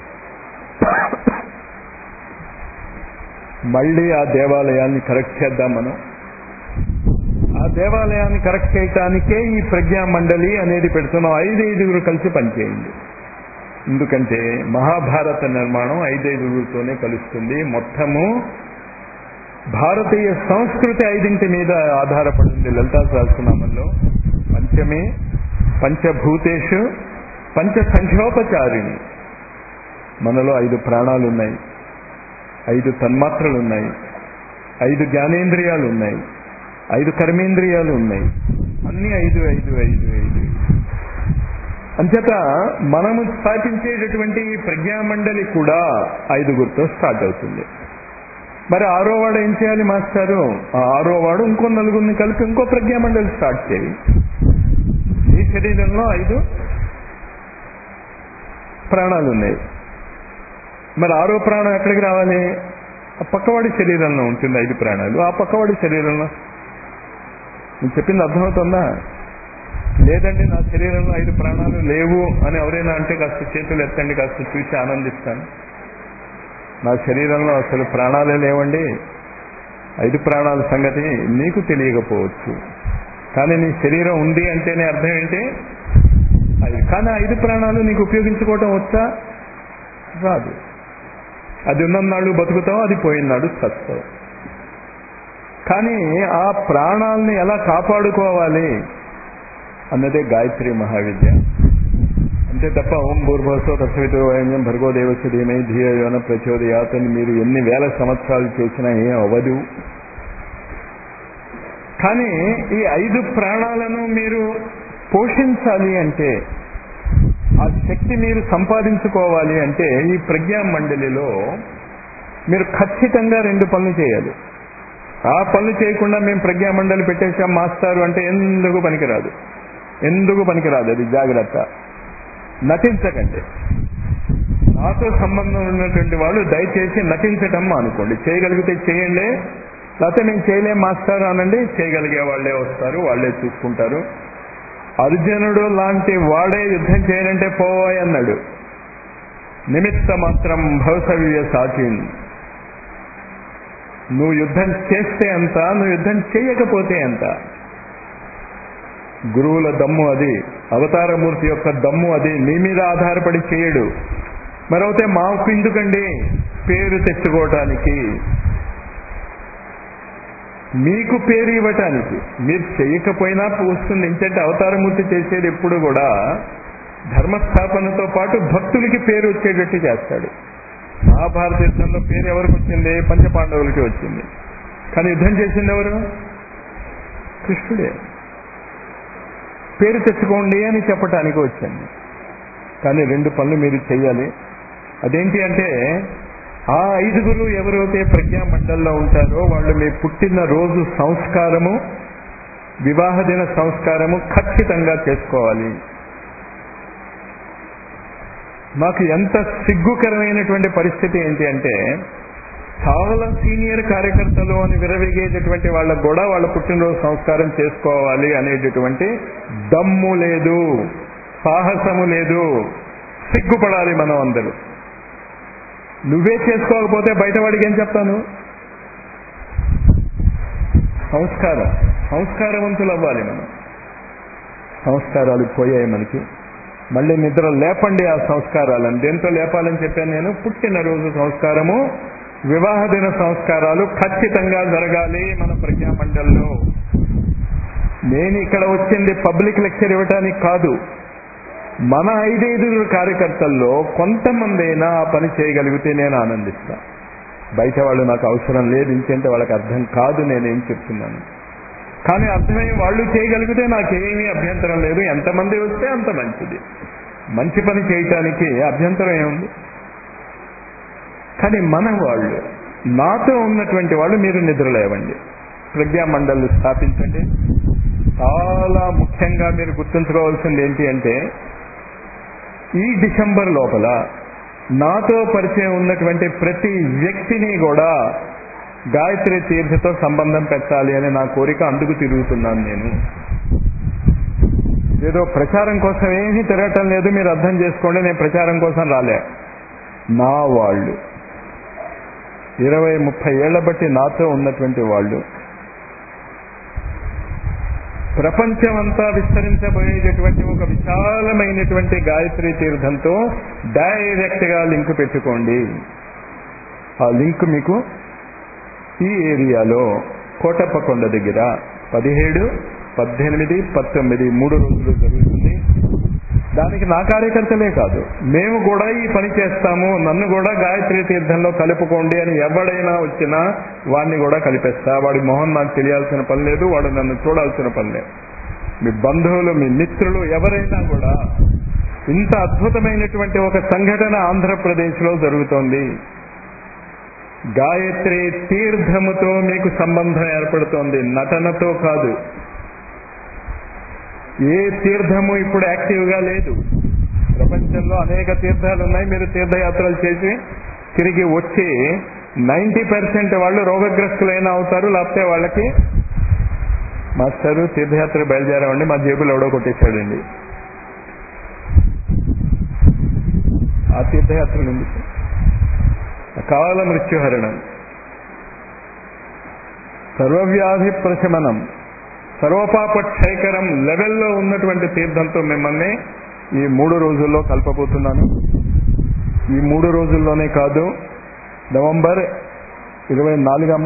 మళ్ళీ ఆ దేవాలయాన్ని కరెక్ట్ చేద్దాం మనం ఆ దేవాలయాన్ని కరెక్ట్ చేయటానికే ఈ ప్రజ్ఞా మండలి అనేది పెడుతున్నాం ఐదైదుగురు కలిసి పనిచేయండి ఎందుకంటే మహాభారత నిర్మాణం ఐదైదుగురితోనే కలుస్తుంది మొత్తము భారతీయ సంస్కృతి ఐదింటి మీద ఆధారపడింది లలితా సహస్రనామంలో పంచమే పంచభూతేషు పంచ సంఖ్యోపచారిణి మనలో ఐదు ప్రాణాలు ఉన్నాయి ఐదు తన్మాత్రలు ఉన్నాయి ఐదు జ్ఞానేంద్రియాలు ఉన్నాయి ఐదు కర్మేంద్రియాలు ఉన్నాయి అన్ని ఐదు ఐదు ఐదు ఐదు అంచేత మనము స్థాపించేటటువంటి ఈ ప్రజ్ఞామండలి కూడా ఐదుగురితో స్టార్ట్ అవుతుంది మరి ఆరో వాడు ఏం చేయాలి మాస్టారు ఆ ఆరో వాడు ఇంకో నలుగురిని కలిపి ఇంకో ప్రజ్ఞామండలి స్టార్ట్ చేయి ఈ శరీరంలో ఐదు ప్రాణాలు ఉన్నాయి మరి ఆరో ప్రాణం ఎక్కడికి రావాలి ఆ పక్కవాడి శరీరంలో ఉంటుంది ఐదు ప్రాణాలు ఆ పక్కవాడి శరీరంలో నేను చెప్పింది అర్థమవుతుందా లేదండి నా శరీరంలో ఐదు ప్రాణాలు లేవు అని ఎవరైనా అంటే కాస్త చేతులు ఎత్తండి కాస్త చూసి ఆనందిస్తాను నా శరీరంలో అసలు ప్రాణాలే లేవండి ఐదు ప్రాణాల సంగతి నీకు తెలియకపోవచ్చు కానీ నీ శరీరం ఉంది అంటేనే అర్థం ఏంటి ఐదు కానీ ఆ ఐదు ప్రాణాలు నీకు ఉపయోగించుకోవటం వచ్చా రాదు అది ఉన్నన్నాళ్ళు బతుకుతావు అది పోయినాడు చస్తావు కానీ ఆ ప్రాణాలని ఎలా కాపాడుకోవాలి అన్నదే గాయత్రి మహావిద్య అంతే తప్ప ఓం భూర్భస్వ తత్సవితో వయం భర్గో దేవస్య ధీమై ధీయోన ప్రచోదయాత్ అని మీరు ఎన్ని వేల సంవత్సరాలు చేసినా ఏం అవ్వదు కానీ ఈ ఐదు ప్రాణాలను మీరు పోషించాలి అంటే ఆ శక్తి మీరు సంపాదించుకోవాలి అంటే ఈ ప్రజ్ఞా మండలిలో మీరు ఖచ్చితంగా రెండు పనులు చేయాలి ఆ పనులు చేయకుండా మేము ప్రజ్ఞా మండలి పెట్టేశాం మాస్టారు అంటే ఎందుకు పనికిరాదు ఎందుకు పనికిరాదు అది జాగ్రత్త నటించకండి నాతో సంబంధం ఉన్నటువంటి వాళ్ళు దయచేసి నటించటం అనుకోండి చేయగలిగితే చేయండి లేకపోతే నేను చేయలేం మాస్టర్ అనండి చేయగలిగే వాళ్ళే వస్తారు వాళ్ళే చూసుకుంటారు అర్జునుడు లాంటి వాడే యుద్ధం చేయనంటే పోవాయి అన్నాడు నిమిత్త మాత్రం భవసవ్య సాచిన్ నువ్వు యుద్ధం చేస్తే ఎంత నువ్వు యుద్ధం చేయకపోతే ఎంత గురువుల దమ్ము అది అవతారమూర్తి యొక్క దమ్ము అది నీ మీద ఆధారపడి చేయడు మరొకతే మాకు ఎందుకండి పేరు తెచ్చుకోవటానికి మీకు పేరు ఇవ్వటానికి మీరు చేయకపోయినా వస్తుంది ఏంటంటే అవతారమూర్తి చేసేది ఎప్పుడు కూడా ధర్మస్థాపనతో పాటు భక్తులకి పేరు వచ్చేటట్టు చేస్తాడు మహాభారత యుద్ధంలో పేరు ఎవరికి వచ్చింది పంచపాండవులకి వచ్చింది కానీ యుద్ధం చేసింది ఎవరు కృష్ణుడే పేరు తెచ్చుకోండి అని చెప్పటానికి వచ్చింది కానీ రెండు పనులు మీరు చెయ్యాలి అదేంటి అంటే ఆ ఐదుగురు ఎవరైతే ప్రజ్ఞా మండల్లో ఉంటారో వాళ్ళు మీ పుట్టిన రోజు సంస్కారము వివాహ దిన సంస్కారము ఖచ్చితంగా చేసుకోవాలి మాకు ఎంత సిగ్గుకరమైనటువంటి పరిస్థితి ఏంటి అంటే చాలా సీనియర్ కార్యకర్తలు అని విరవిగేటటువంటి వాళ్ళకు కూడా వాళ్ళ పుట్టినరోజు సంస్కారం చేసుకోవాలి అనేటటువంటి దమ్ము లేదు సాహసము లేదు సిగ్గుపడాలి మనం అందరూ నువ్వే చేసుకోకపోతే బయట వాడికి ఏం చెప్తాను సంస్కారం సంస్కారవంతులు అవ్వాలి మనం సంస్కారాలు పోయాయి మనకి మళ్ళీ నిద్ర లేపండి ఆ సంస్కారాలను దేంతో లేపాలని చెప్పాను నేను పుట్టినరోజు సంస్కారము వివాహ దిన సంస్కారాలు ఖచ్చితంగా జరగాలి మన ప్రజామండలిలో నేను ఇక్కడ వచ్చింది పబ్లిక్ లెక్చర్ ఇవ్వటానికి కాదు మన ఐదైదుగురు కార్యకర్తల్లో కొంతమంది అయినా ఆ పని చేయగలిగితే నేను ఆనందిస్తా బయట వాళ్ళు నాకు అవసరం లేదు ఇంకంటే వాళ్ళకి అర్థం కాదు నేనేం చెప్తున్నాను కానీ అర్థమై వాళ్ళు చేయగలిగితే నాకేమీ అభ్యంతరం లేదు ఎంతమంది వస్తే అంత మంచిది మంచి పని చేయటానికి అభ్యంతరం ఏముంది కానీ మన వాళ్ళు నాతో ఉన్నటువంటి వాళ్ళు మీరు నిద్రలేవండి ప్రజ్ఞా మండళ్ళు స్థాపించండి చాలా ముఖ్యంగా మీరు గుర్తుంచుకోవాల్సింది ఏంటి అంటే ఈ డిసెంబర్ లోపల నాతో పరిచయం ఉన్నటువంటి ప్రతి వ్యక్తిని కూడా గాయత్రి తీర్థతో సంబంధం పెట్టాలి అని నా కోరిక అందుకు తిరుగుతున్నాను నేను ఏదో ప్రచారం కోసం ఏమీ తిరగటం లేదు మీరు అర్థం చేసుకోండి నేను ప్రచారం కోసం రాలే నా వాళ్ళు ఇరవై ముప్పై ఏళ్ల బట్టి నాతో ఉన్నటువంటి వాళ్ళు ప్రపంచమంతా విస్తరించబోయేటటువంటి ఒక విశాలమైనటువంటి గాయత్రి తీర్థంతో డైరెక్ట్ గా లింక్ పెట్టుకోండి ఆ లింక్ మీకు ఈ ఏరియాలో కోటప్పకొండ దగ్గర పదిహేడు పద్దెనిమిది పంతొమ్మిది మూడు రోజులు జరుగుతుంది దానికి నా కార్యకర్తలే కాదు మేము కూడా ఈ పని చేస్తాము నన్ను కూడా గాయత్రి తీర్థంలో కలుపుకోండి అని ఎవడైనా వచ్చినా వాడిని కూడా కలిపేస్తా వాడి మొహం నాకు తెలియాల్సిన పని లేదు వాడు నన్ను చూడాల్సిన పని లేదు మీ బంధువులు మీ మిత్రులు ఎవరైనా కూడా ఇంత అద్భుతమైనటువంటి ఒక సంఘటన ఆంధ్రప్రదేశ్లో జరుగుతోంది గాయత్రి తీర్థముతో మీకు సంబంధం ఏర్పడుతోంది నటనతో కాదు ఏ తీర్థము ఇప్పుడు యాక్టివ్ గా లేదు ప్రపంచంలో అనేక తీర్థాలు ఉన్నాయి మీరు తీర్థయాత్రలు చేసి తిరిగి వచ్చి నైంటీ పర్సెంట్ వాళ్ళు రోగగ్రస్తులైనా అవుతారు లేకపోతే వాళ్ళకి మాస్టరు తీర్థయాత్ర బయలుదేరామండి మా జేబులు ఎవడో కొట్టేశాడండి ఆ తీర్థయాత్ర నుండి కాల మృత్యుహరణం సర్వవ్యాధి ప్రశమనం సర్వపాప క్షయకరం లెవెల్లో ఉన్నటువంటి తీర్థంతో మిమ్మల్ని ఈ మూడు రోజుల్లో కలపబోతున్నాను ఈ మూడు రోజుల్లోనే కాదు నవంబర్ ఇరవై నాలుగమ్మ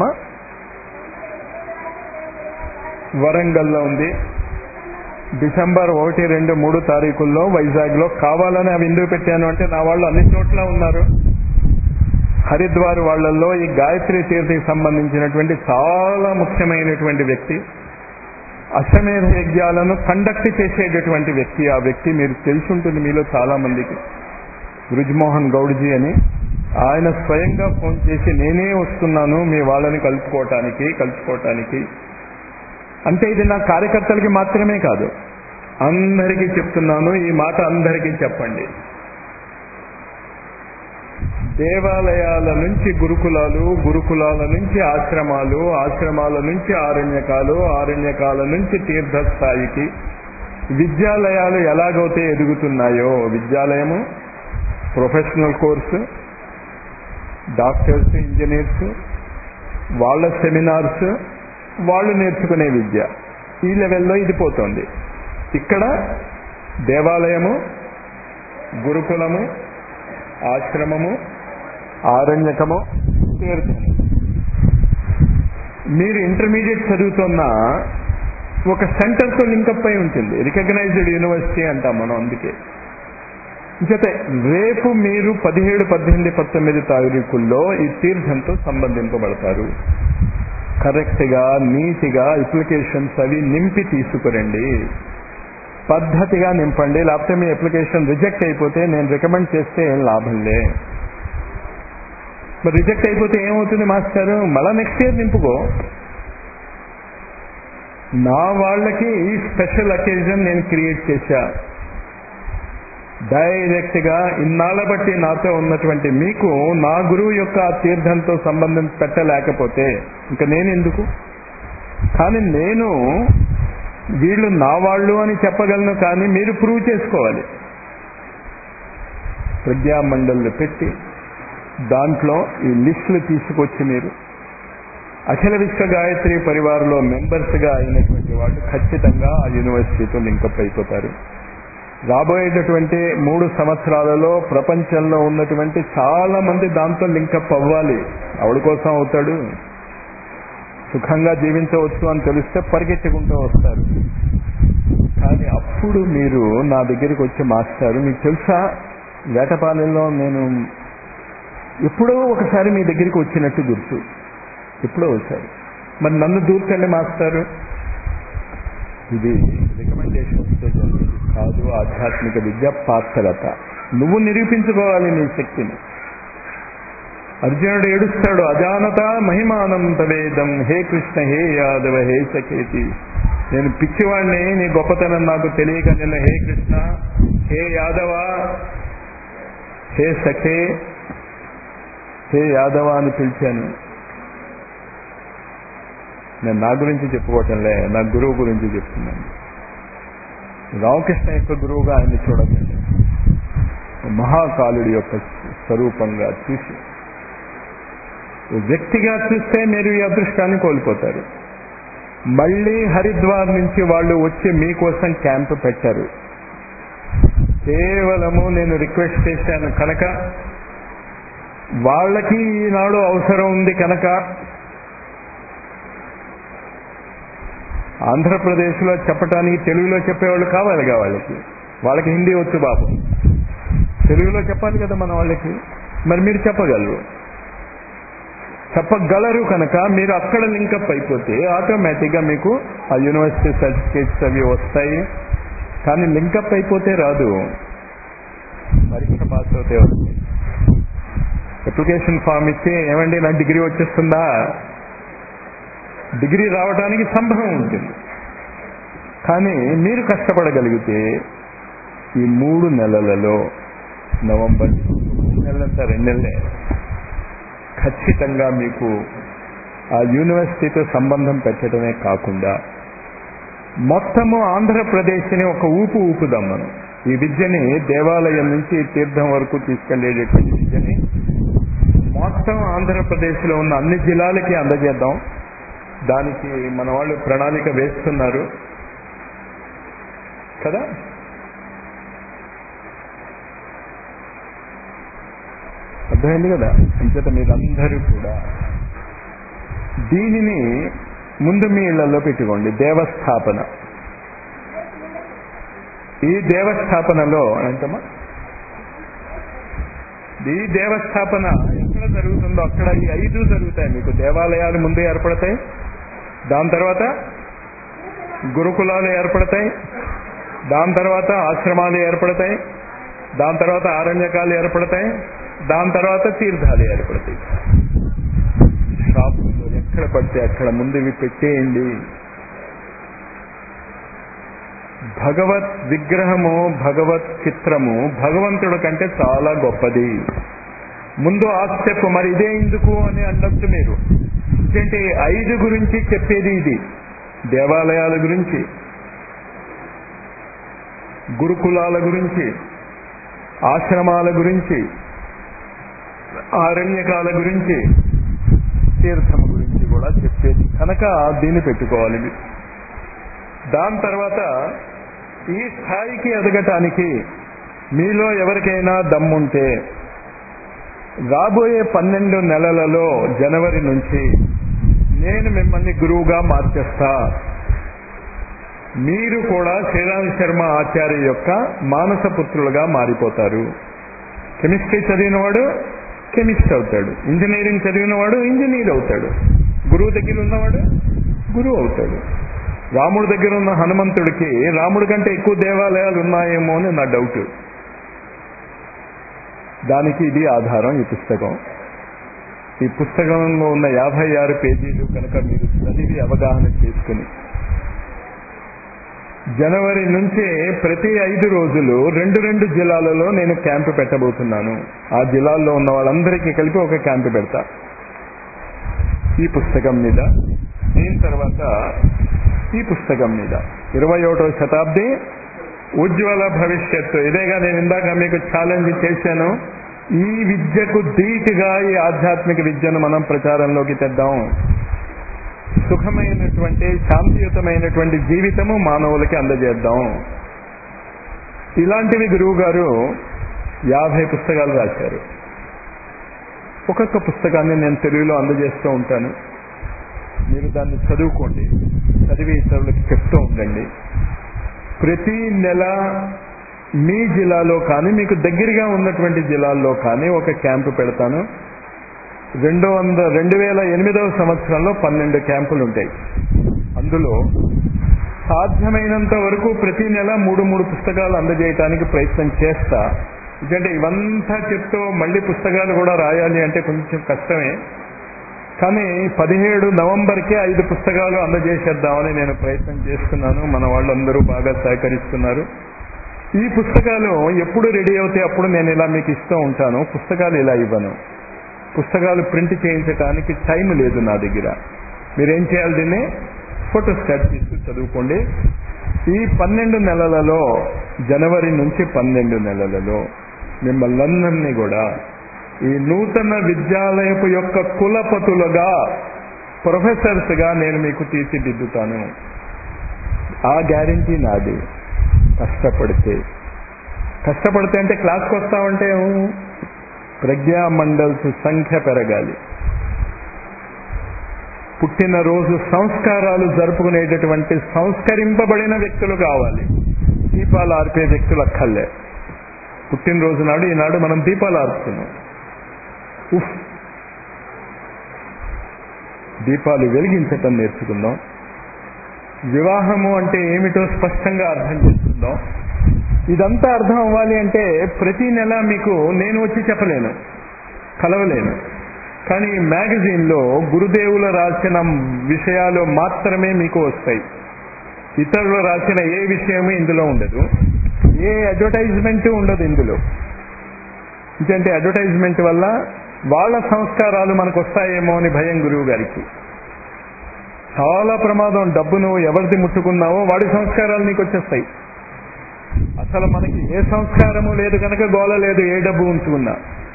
వరంగల్లో ఉంది డిసెంబర్ ఒకటి రెండు మూడు తారీఖుల్లో వైజాగ్లో కావాలని అవి ఎందుకు పెట్టాను అంటే నా వాళ్ళు అన్ని చోట్ల ఉన్నారు హరిద్వార్ వాళ్లలో ఈ గాయత్రి తీర్థకి సంబంధించినటువంటి చాలా ముఖ్యమైనటువంటి వ్యక్తి అశ్వమేధ యజ్ఞాలను కండక్ట్ చేసేటటువంటి వ్యక్తి ఆ వ్యక్తి మీరు తెలుసుంటుంది మీలో చాలా మందికి బ్రిజ్మోహన్ గౌడ్జీ అని ఆయన స్వయంగా ఫోన్ చేసి నేనే వస్తున్నాను మీ వాళ్ళని కలుపుకోవటానికి కలుపుకోవటానికి అంటే ఇది నా కార్యకర్తలకి మాత్రమే కాదు అందరికీ చెప్తున్నాను ఈ మాట అందరికీ చెప్పండి దేవాలయాల నుంచి గురుకులాలు గురుకులాల నుంచి ఆశ్రమాలు ఆశ్రమాల నుంచి ఆరణ్యకాలు ఆరణ్యకాల నుంచి తీర్థస్థాయికి విద్యాలయాలు ఎలాగైతే ఎదుగుతున్నాయో విద్యాలయము ప్రొఫెషనల్ కోర్సు డాక్టర్స్ ఇంజనీర్స్ వాళ్ళ సెమినార్స్ వాళ్ళు నేర్చుకునే విద్య ఈ లెవెల్లో ఇది పోతుంది ఇక్కడ దేవాలయము గురుకులము ఆశ్రమము ఆరణ్యకము తీర్థము మీరు ఇంటర్మీడియట్ చదువుతున్న ఒక సెంటర్తో లింకప్ అయి ఉంటుంది రికగ్నైజ్డ్ యూనివర్సిటీ అంటాం మనం అందుకే ఇంకతే రేపు మీరు పదిహేడు పద్దెనిమిది పంతొమ్మిది తారీఖుల్లో ఈ తీర్థంతో సంబంధింపబడతారు కరెక్ట్ గా నీట్ గా అప్లికేషన్స్ అవి నింపి తీసుకురండి పద్ధతిగా నింపండి లేకపోతే మీ అప్లికేషన్ రిజెక్ట్ అయిపోతే నేను రికమెండ్ చేస్తే ఏం లాభం లే మరి రిజెక్ట్ అయిపోతే ఏమవుతుంది మాస్టర్ మళ్ళా నెక్స్ట్ ఇయర్ నింపుకో నా వాళ్ళకి ఈ స్పెషల్ అకేజన్ నేను క్రియేట్ చేశా డైరెక్ట్ గా ఇన్నాళ్ళ బట్టి నాతో ఉన్నటువంటి మీకు నా గురువు యొక్క ఆ తీర్థంతో సంబంధం పెట్టలేకపోతే ఇంకా నేను ఎందుకు కానీ నేను వీళ్ళు నా వాళ్ళు అని చెప్పగలను కానీ మీరు ప్రూవ్ చేసుకోవాలి ప్రజ్ఞామండళ్ళు పెట్టి దాంట్లో ఈ లిస్టులు తీసుకొచ్చి మీరు అఖిల విశ్వ గాయత్రి పరివారంలో మెంబర్స్గా అయినటువంటి వాళ్ళు ఖచ్చితంగా ఆ యూనివర్సిటీతో లింకప్ అయిపోతారు రాబోయేటటువంటి మూడు సంవత్సరాలలో ప్రపంచంలో ఉన్నటువంటి చాలా మంది దాంతో లింకప్ అవ్వాలి ఆవిడ కోసం అవుతాడు సుఖంగా జీవించవచ్చు అని తెలిస్తే పరిగెత్తుకుంటూ వస్తారు కానీ అప్పుడు మీరు నా దగ్గరికి వచ్చి మాస్టారు మీకు తెలుసా వేటపాలెంలో నేను ఎప్పుడో ఒకసారి మీ దగ్గరికి వచ్చినట్టు గుర్తు ఎప్పుడో ఒకసారి మరి నన్ను దూర్చండి మాస్టారు ఇది రికమెండేషన్ వస్తే జరిగింది కాదు ఆధ్యాత్మిక విద్య పాత్రత నువ్వు నిరూపించుకోవాలి నీ శక్తిని అర్జునుడు ఏడుస్తాడు అజానత మహిమానంత వేదం హే కృష్ణ హే యాదవ హే సఖేతి నేను పిచ్చివాడిని నీ గొప్పతనం నాకు తెలియక నిన్న హే కృష్ణ హే యాదవ హే సఖే హే యాదవ అని పిలిచాను నేను నా గురించి చెప్పుకోవటంలే నా గురువు గురించి చెప్తున్నాను రామకృష్ణ యొక్క గురువుగా ఆయన్ని చూడకండి మహాకాలుడి యొక్క స్వరూపంగా చూసి వ్యక్తిగా చూస్తే మీరు ఈ అదృష్టాన్ని కోల్పోతారు మళ్ళీ హరిద్వార్ నుంచి వాళ్ళు వచ్చి మీకోసం క్యాంప్ పెట్టారు కేవలము నేను రిక్వెస్ట్ చేశాను కనుక వాళ్ళకి ఈనాడు అవసరం ఉంది కనుక ఆంధ్రప్రదేశ్లో చెప్పటానికి తెలుగులో చెప్పేవాళ్ళు కావాలిగా వాళ్ళకి వాళ్ళకి హిందీ వచ్చు బాబు తెలుగులో చెప్పాలి కదా మన వాళ్ళకి మరి మీరు చెప్పగలరు చెప్పగలరు కనుక మీరు అక్కడ లింకప్ అయిపోతే ఆటోమేటిక్గా మీకు ఆ యూనివర్సిటీ సర్టిఫికేట్స్ అవి వస్తాయి కానీ లింకప్ అయిపోతే రాదు పరీక్ష పాస్ అవుతే వస్తుంది అప్లికేషన్ ఫామ్ ఇచ్చి ఏమండి నా డిగ్రీ వచ్చేస్తుందా డిగ్రీ రావడానికి సంభవం ఉంటుంది కానీ మీరు కష్టపడగలిగితే ఈ మూడు నెలలలో నవంబర్ మూడు నెలలంతా రెండు నెలలే ఖచ్చితంగా మీకు ఆ యూనివర్సిటీతో సంబంధం పెట్టడమే కాకుండా మొత్తము ఆంధ్రప్రదేశ్ని ఒక ఊపు ఊపుదాం మనం ఈ విద్యని దేవాలయం నుంచి తీర్థం వరకు తీసుకెళ్లేటటువంటి విద్యని మొత్తం ఆంధ్రప్రదేశ్లో ఉన్న అన్ని జిల్లాలకి అందజేద్దాం దానికి మన వాళ్ళు ప్రణాళిక వేస్తున్నారు కదా అర్థమైంది కదా అంచేత మీరందరూ కూడా దీనిని ముందు మీ ఇళ్లలో పెట్టుకోండి దేవస్థాపన ఈ దేవస్థాపనలో ఎంతమ్మా ఈ దేవస్థాపన ఎక్కడ జరుగుతుందో అక్కడ ఈ ఐదు జరుగుతాయి మీకు దేవాలయాలు ముందు ఏర్పడతాయి దాని తర్వాత గురుకులాలు ఏర్పడతాయి దాని తర్వాత ఆశ్రమాలు ఏర్పడతాయి దాని తర్వాత ఆరణ్యకాలు ఏర్పడతాయి దాని తర్వాత తీర్థాలు ఏర్పడతాయి షాపుల్లో ఎక్కడ పడితే అక్కడ ముందు ఇవి పెట్టేయండి భగవత్ విగ్రహము భగవత్ చిత్రము భగవంతుడు కంటే చాలా గొప్పది ముందు ఆ స్టెప్ మరి ఇదే ఎందుకు అని అనొచ్చు మీరు ఎందుకంటే ఐదు గురించి చెప్పేది ఇది దేవాలయాల గురించి గురుకులాల గురించి ఆశ్రమాల గురించి ఆరణ్యకాల గురించి తీర్థం గురించి కూడా చెప్పేది కనుక దీన్ని పెట్టుకోవాలి మీరు దాని తర్వాత ఈ స్థాయికి ఎదగటానికి మీలో ఎవరికైనా దమ్ముంటే రాబోయే పన్నెండు నెలలలో జనవరి నుంచి నేను మిమ్మల్ని గురువుగా మార్చేస్తా మీరు కూడా శ్రీరామ్ శర్మ ఆచార్య యొక్క మానసపుత్రులుగా మారిపోతారు కెమిస్ట్రీ చదివినవాడు కెమిస్ట్ అవుతాడు ఇంజనీరింగ్ చదివినవాడు ఇంజనీర్ అవుతాడు గురువు దగ్గర ఉన్నవాడు గురువు అవుతాడు రాముడి దగ్గర ఉన్న హనుమంతుడికి రాముడి కంటే ఎక్కువ దేవాలయాలు ఉన్నాయేమో అని నా డౌట్ దానికి ఇది ఆధారం ఈ పుస్తకం ఈ పుస్తకంలో ఉన్న యాభై ఆరు పేజీలు కనుక మీరు చదివి అవగాహన చేసుకుని జనవరి నుంచి ప్రతి ఐదు రోజులు రెండు రెండు జిల్లాలలో నేను క్యాంపు పెట్టబోతున్నాను ఆ జిల్లాల్లో ఉన్న వాళ్ళందరికీ కలిపి ఒక క్యాంపు పెడతా ఈ పుస్తకం మీద దీని తర్వాత ఈ పుస్తకం మీద ఇరవై ఒకటో శతాబ్ది ఉజ్వల భవిష్యత్తు ఇదేగా నేను ఇందాక మీకు ఛాలెంజ్ చేశాను ఈ విద్యకు ధీటుగా ఈ ఆధ్యాత్మిక విద్యను మనం ప్రచారంలోకి తెద్దాం సుఖమైనటువంటి శాంతియుతమైనటువంటి జీవితము మానవులకి అందజేద్దాం ఇలాంటివి గురువు గారు యాభై పుస్తకాలు రాశారు ఒక్కొక్క పుస్తకాన్ని నేను తెలుగులో అందజేస్తూ ఉంటాను మీరు దాన్ని చదువుకోండి చదివి ఇతరులకు చెప్తూ ఉండండి ప్రతి నెల మీ జిల్లాలో కానీ మీకు దగ్గరగా ఉన్నటువంటి జిల్లాల్లో కానీ ఒక క్యాంపు పెడతాను రెండు వంద రెండు వేల ఎనిమిదవ సంవత్సరంలో పన్నెండు క్యాంపులు ఉంటాయి అందులో సాధ్యమైనంత వరకు ప్రతి నెల మూడు మూడు పుస్తకాలు అందజేయటానికి ప్రయత్నం చేస్తా ఎందుకంటే ఇవంతా చెప్తూ మళ్ళీ పుస్తకాలు కూడా రాయాలి అంటే కొంచెం కష్టమే కానీ పదిహేడు నవంబర్కే ఐదు పుస్తకాలు అందజేసేద్దామని నేను ప్రయత్నం చేస్తున్నాను మన వాళ్ళందరూ బాగా సహకరిస్తున్నారు ఈ పుస్తకాలు ఎప్పుడు రెడీ అవుతాయి అప్పుడు నేను ఇలా మీకు ఇస్తూ ఉంటాను పుస్తకాలు ఇలా ఇవ్వను పుస్తకాలు ప్రింట్ చేయించడానికి టైం లేదు నా దగ్గర మీరేం చేయాలి దీన్ని ఫోటో స్టాట్ చేసి చదువుకోండి ఈ పన్నెండు నెలలలో జనవరి నుంచి పన్నెండు నెలలలో మిమ్మల్ని అందరినీ కూడా ఈ నూతన విద్యాలయపు యొక్క కులపతులుగా ప్రొఫెసర్స్గా నేను మీకు తీర్చిదిద్దుతాను ఆ గ్యారంటీ నాది కష్టపడితే కష్టపడితే అంటే క్లాస్కి వస్తామంటే ప్రజ్ఞా మండల్స్ సంఖ్య పెరగాలి పుట్టినరోజు సంస్కారాలు జరుపుకునేటటువంటి సంస్కరింపబడిన వ్యక్తులు కావాలి దీపాలు ఆర్పే వ్యక్తులు అక్కర్లే పుట్టినరోజు నాడు ఈనాడు మనం దీపాలు ఆర్పుతున్నాం ఉఫ్ దీపాలు వెలిగించటం నేర్చుకుందాం వివాహము అంటే ఏమిటో స్పష్టంగా అర్థం చేసుకుందాం ఇదంతా అర్థం అవ్వాలి అంటే ప్రతి నెల మీకు నేను వచ్చి చెప్పలేను కలవలేను కానీ ఈ మ్యాగజైన్లో గురుదేవులు రాసిన విషయాలు మాత్రమే మీకు వస్తాయి ఇతరులు రాసిన ఏ విషయము ఇందులో ఉండదు ఏ అడ్వర్టైజ్మెంట్ ఉండదు ఇందులో ఎందుకంటే అడ్వర్టైజ్మెంట్ వల్ల వాళ్ళ సంస్కారాలు మనకు వస్తాయేమో అని భయం గురువు గారికి చాలా ప్రమాదం డబ్బు నువ్వు ఎవరిది ముట్టుకున్నావో వాడి సంస్కారాలు నీకు వచ్చేస్తాయి అసలు మనకి ఏ సంస్కారము లేదు కనుక గోల లేదు ఏ డబ్బు ఉంచుకున్నా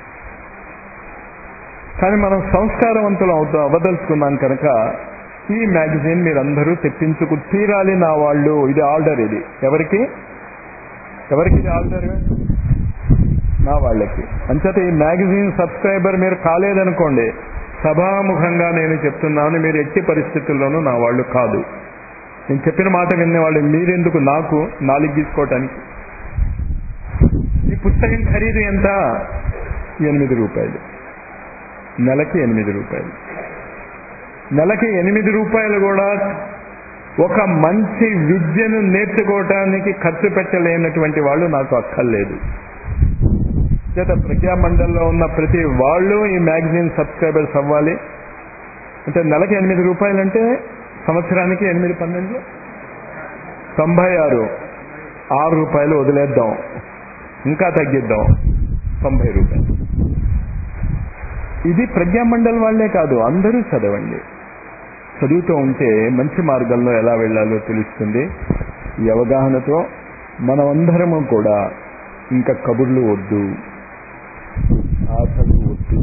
కానీ మనం సంస్కారవంతులు అవుతాం అవ్వదలుచుకున్నాం కనుక ఈ మ్యాగజైన్ మీరందరూ తెప్పించుకు తీరాలి నా వాళ్ళు ఇది ఆర్డర్ ఇది ఎవరికి ఎవరికి ఇది ఆర్డర్ నా వాళ్ళకి అంచేత ఈ మ్యాగజైన్ సబ్స్క్రైబర్ మీరు కాలేదనుకోండి సభాముఖంగా నేను చెప్తున్నాను మీరు ఎట్టి పరిస్థితుల్లోనూ నా వాళ్ళు కాదు నేను చెప్పిన మాట వినేవాళ్ళు మీరెందుకు నాకు నాలుగు తీసుకోవటానికి ఈ పుస్తకం ఖరీదు ఎంత ఎనిమిది రూపాయలు నెలకి ఎనిమిది రూపాయలు నెలకి ఎనిమిది రూపాయలు కూడా ఒక మంచి విద్యను నేర్చుకోవటానికి ఖర్చు పెట్టలేనటువంటి వాళ్ళు నాకు అక్కర్లేదు చేత ప్రజామండలిలో ఉన్న ప్రతి వాళ్ళు ఈ మ్యాగజైన్ సబ్స్క్రైబర్స్ అవ్వాలి అంటే నెలకి ఎనిమిది రూపాయలు అంటే సంవత్సరానికి ఎనిమిది పన్నెండు తొంభై ఆరు ఆరు రూపాయలు వదిలేద్దాం ఇంకా తగ్గిద్దాం తొంభై రూపాయలు ఇది ప్రజ్ఞామండలి వాళ్లే కాదు అందరూ చదవండి చదువుతూ ఉంటే మంచి మార్గంలో ఎలా వెళ్లాలో తెలుస్తుంది ఈ అవగాహనతో మనమందరము కూడా ఇంకా కబుర్లు వద్దు ఆశలు వద్దు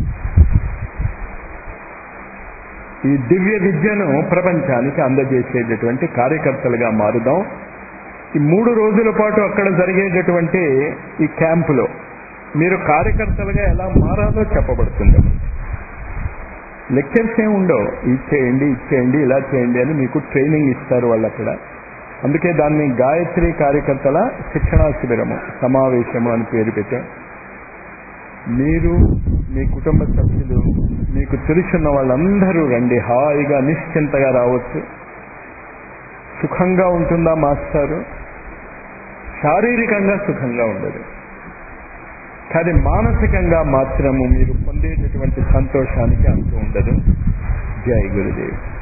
ఈ దివ్య విద్యను ప్రపంచానికి అందజేసేటటువంటి కార్యకర్తలుగా మారుదాం ఈ మూడు రోజుల పాటు అక్కడ జరిగేటటువంటి ఈ క్యాంపులో మీరు కార్యకర్తలుగా ఎలా మారాలో చెప్పబడుతుంది లెక్చర్స్ ఏమి ఉండవు ఇచ్చేయండి ఇచ్చేయండి ఇలా చేయండి అని మీకు ట్రైనింగ్ ఇస్తారు వాళ్ళు అక్కడ అందుకే దాన్ని గాయత్రి కార్యకర్తల శిక్షణా శిబిరము సమావేశము అని పేరు పెట్టాం మీరు మీ కుటుంబ సభ్యులు మీకు తెలుసున్న వాళ్ళందరూ రండి హాయిగా నిశ్చింతగా రావచ్చు సుఖంగా ఉంటుందా మాస్టారు శారీరకంగా సుఖంగా ఉండదు కానీ మానసికంగా మాత్రము మీరు పొందేటటువంటి సంతోషానికి అంతు ఉండదు జై గురుదేవ్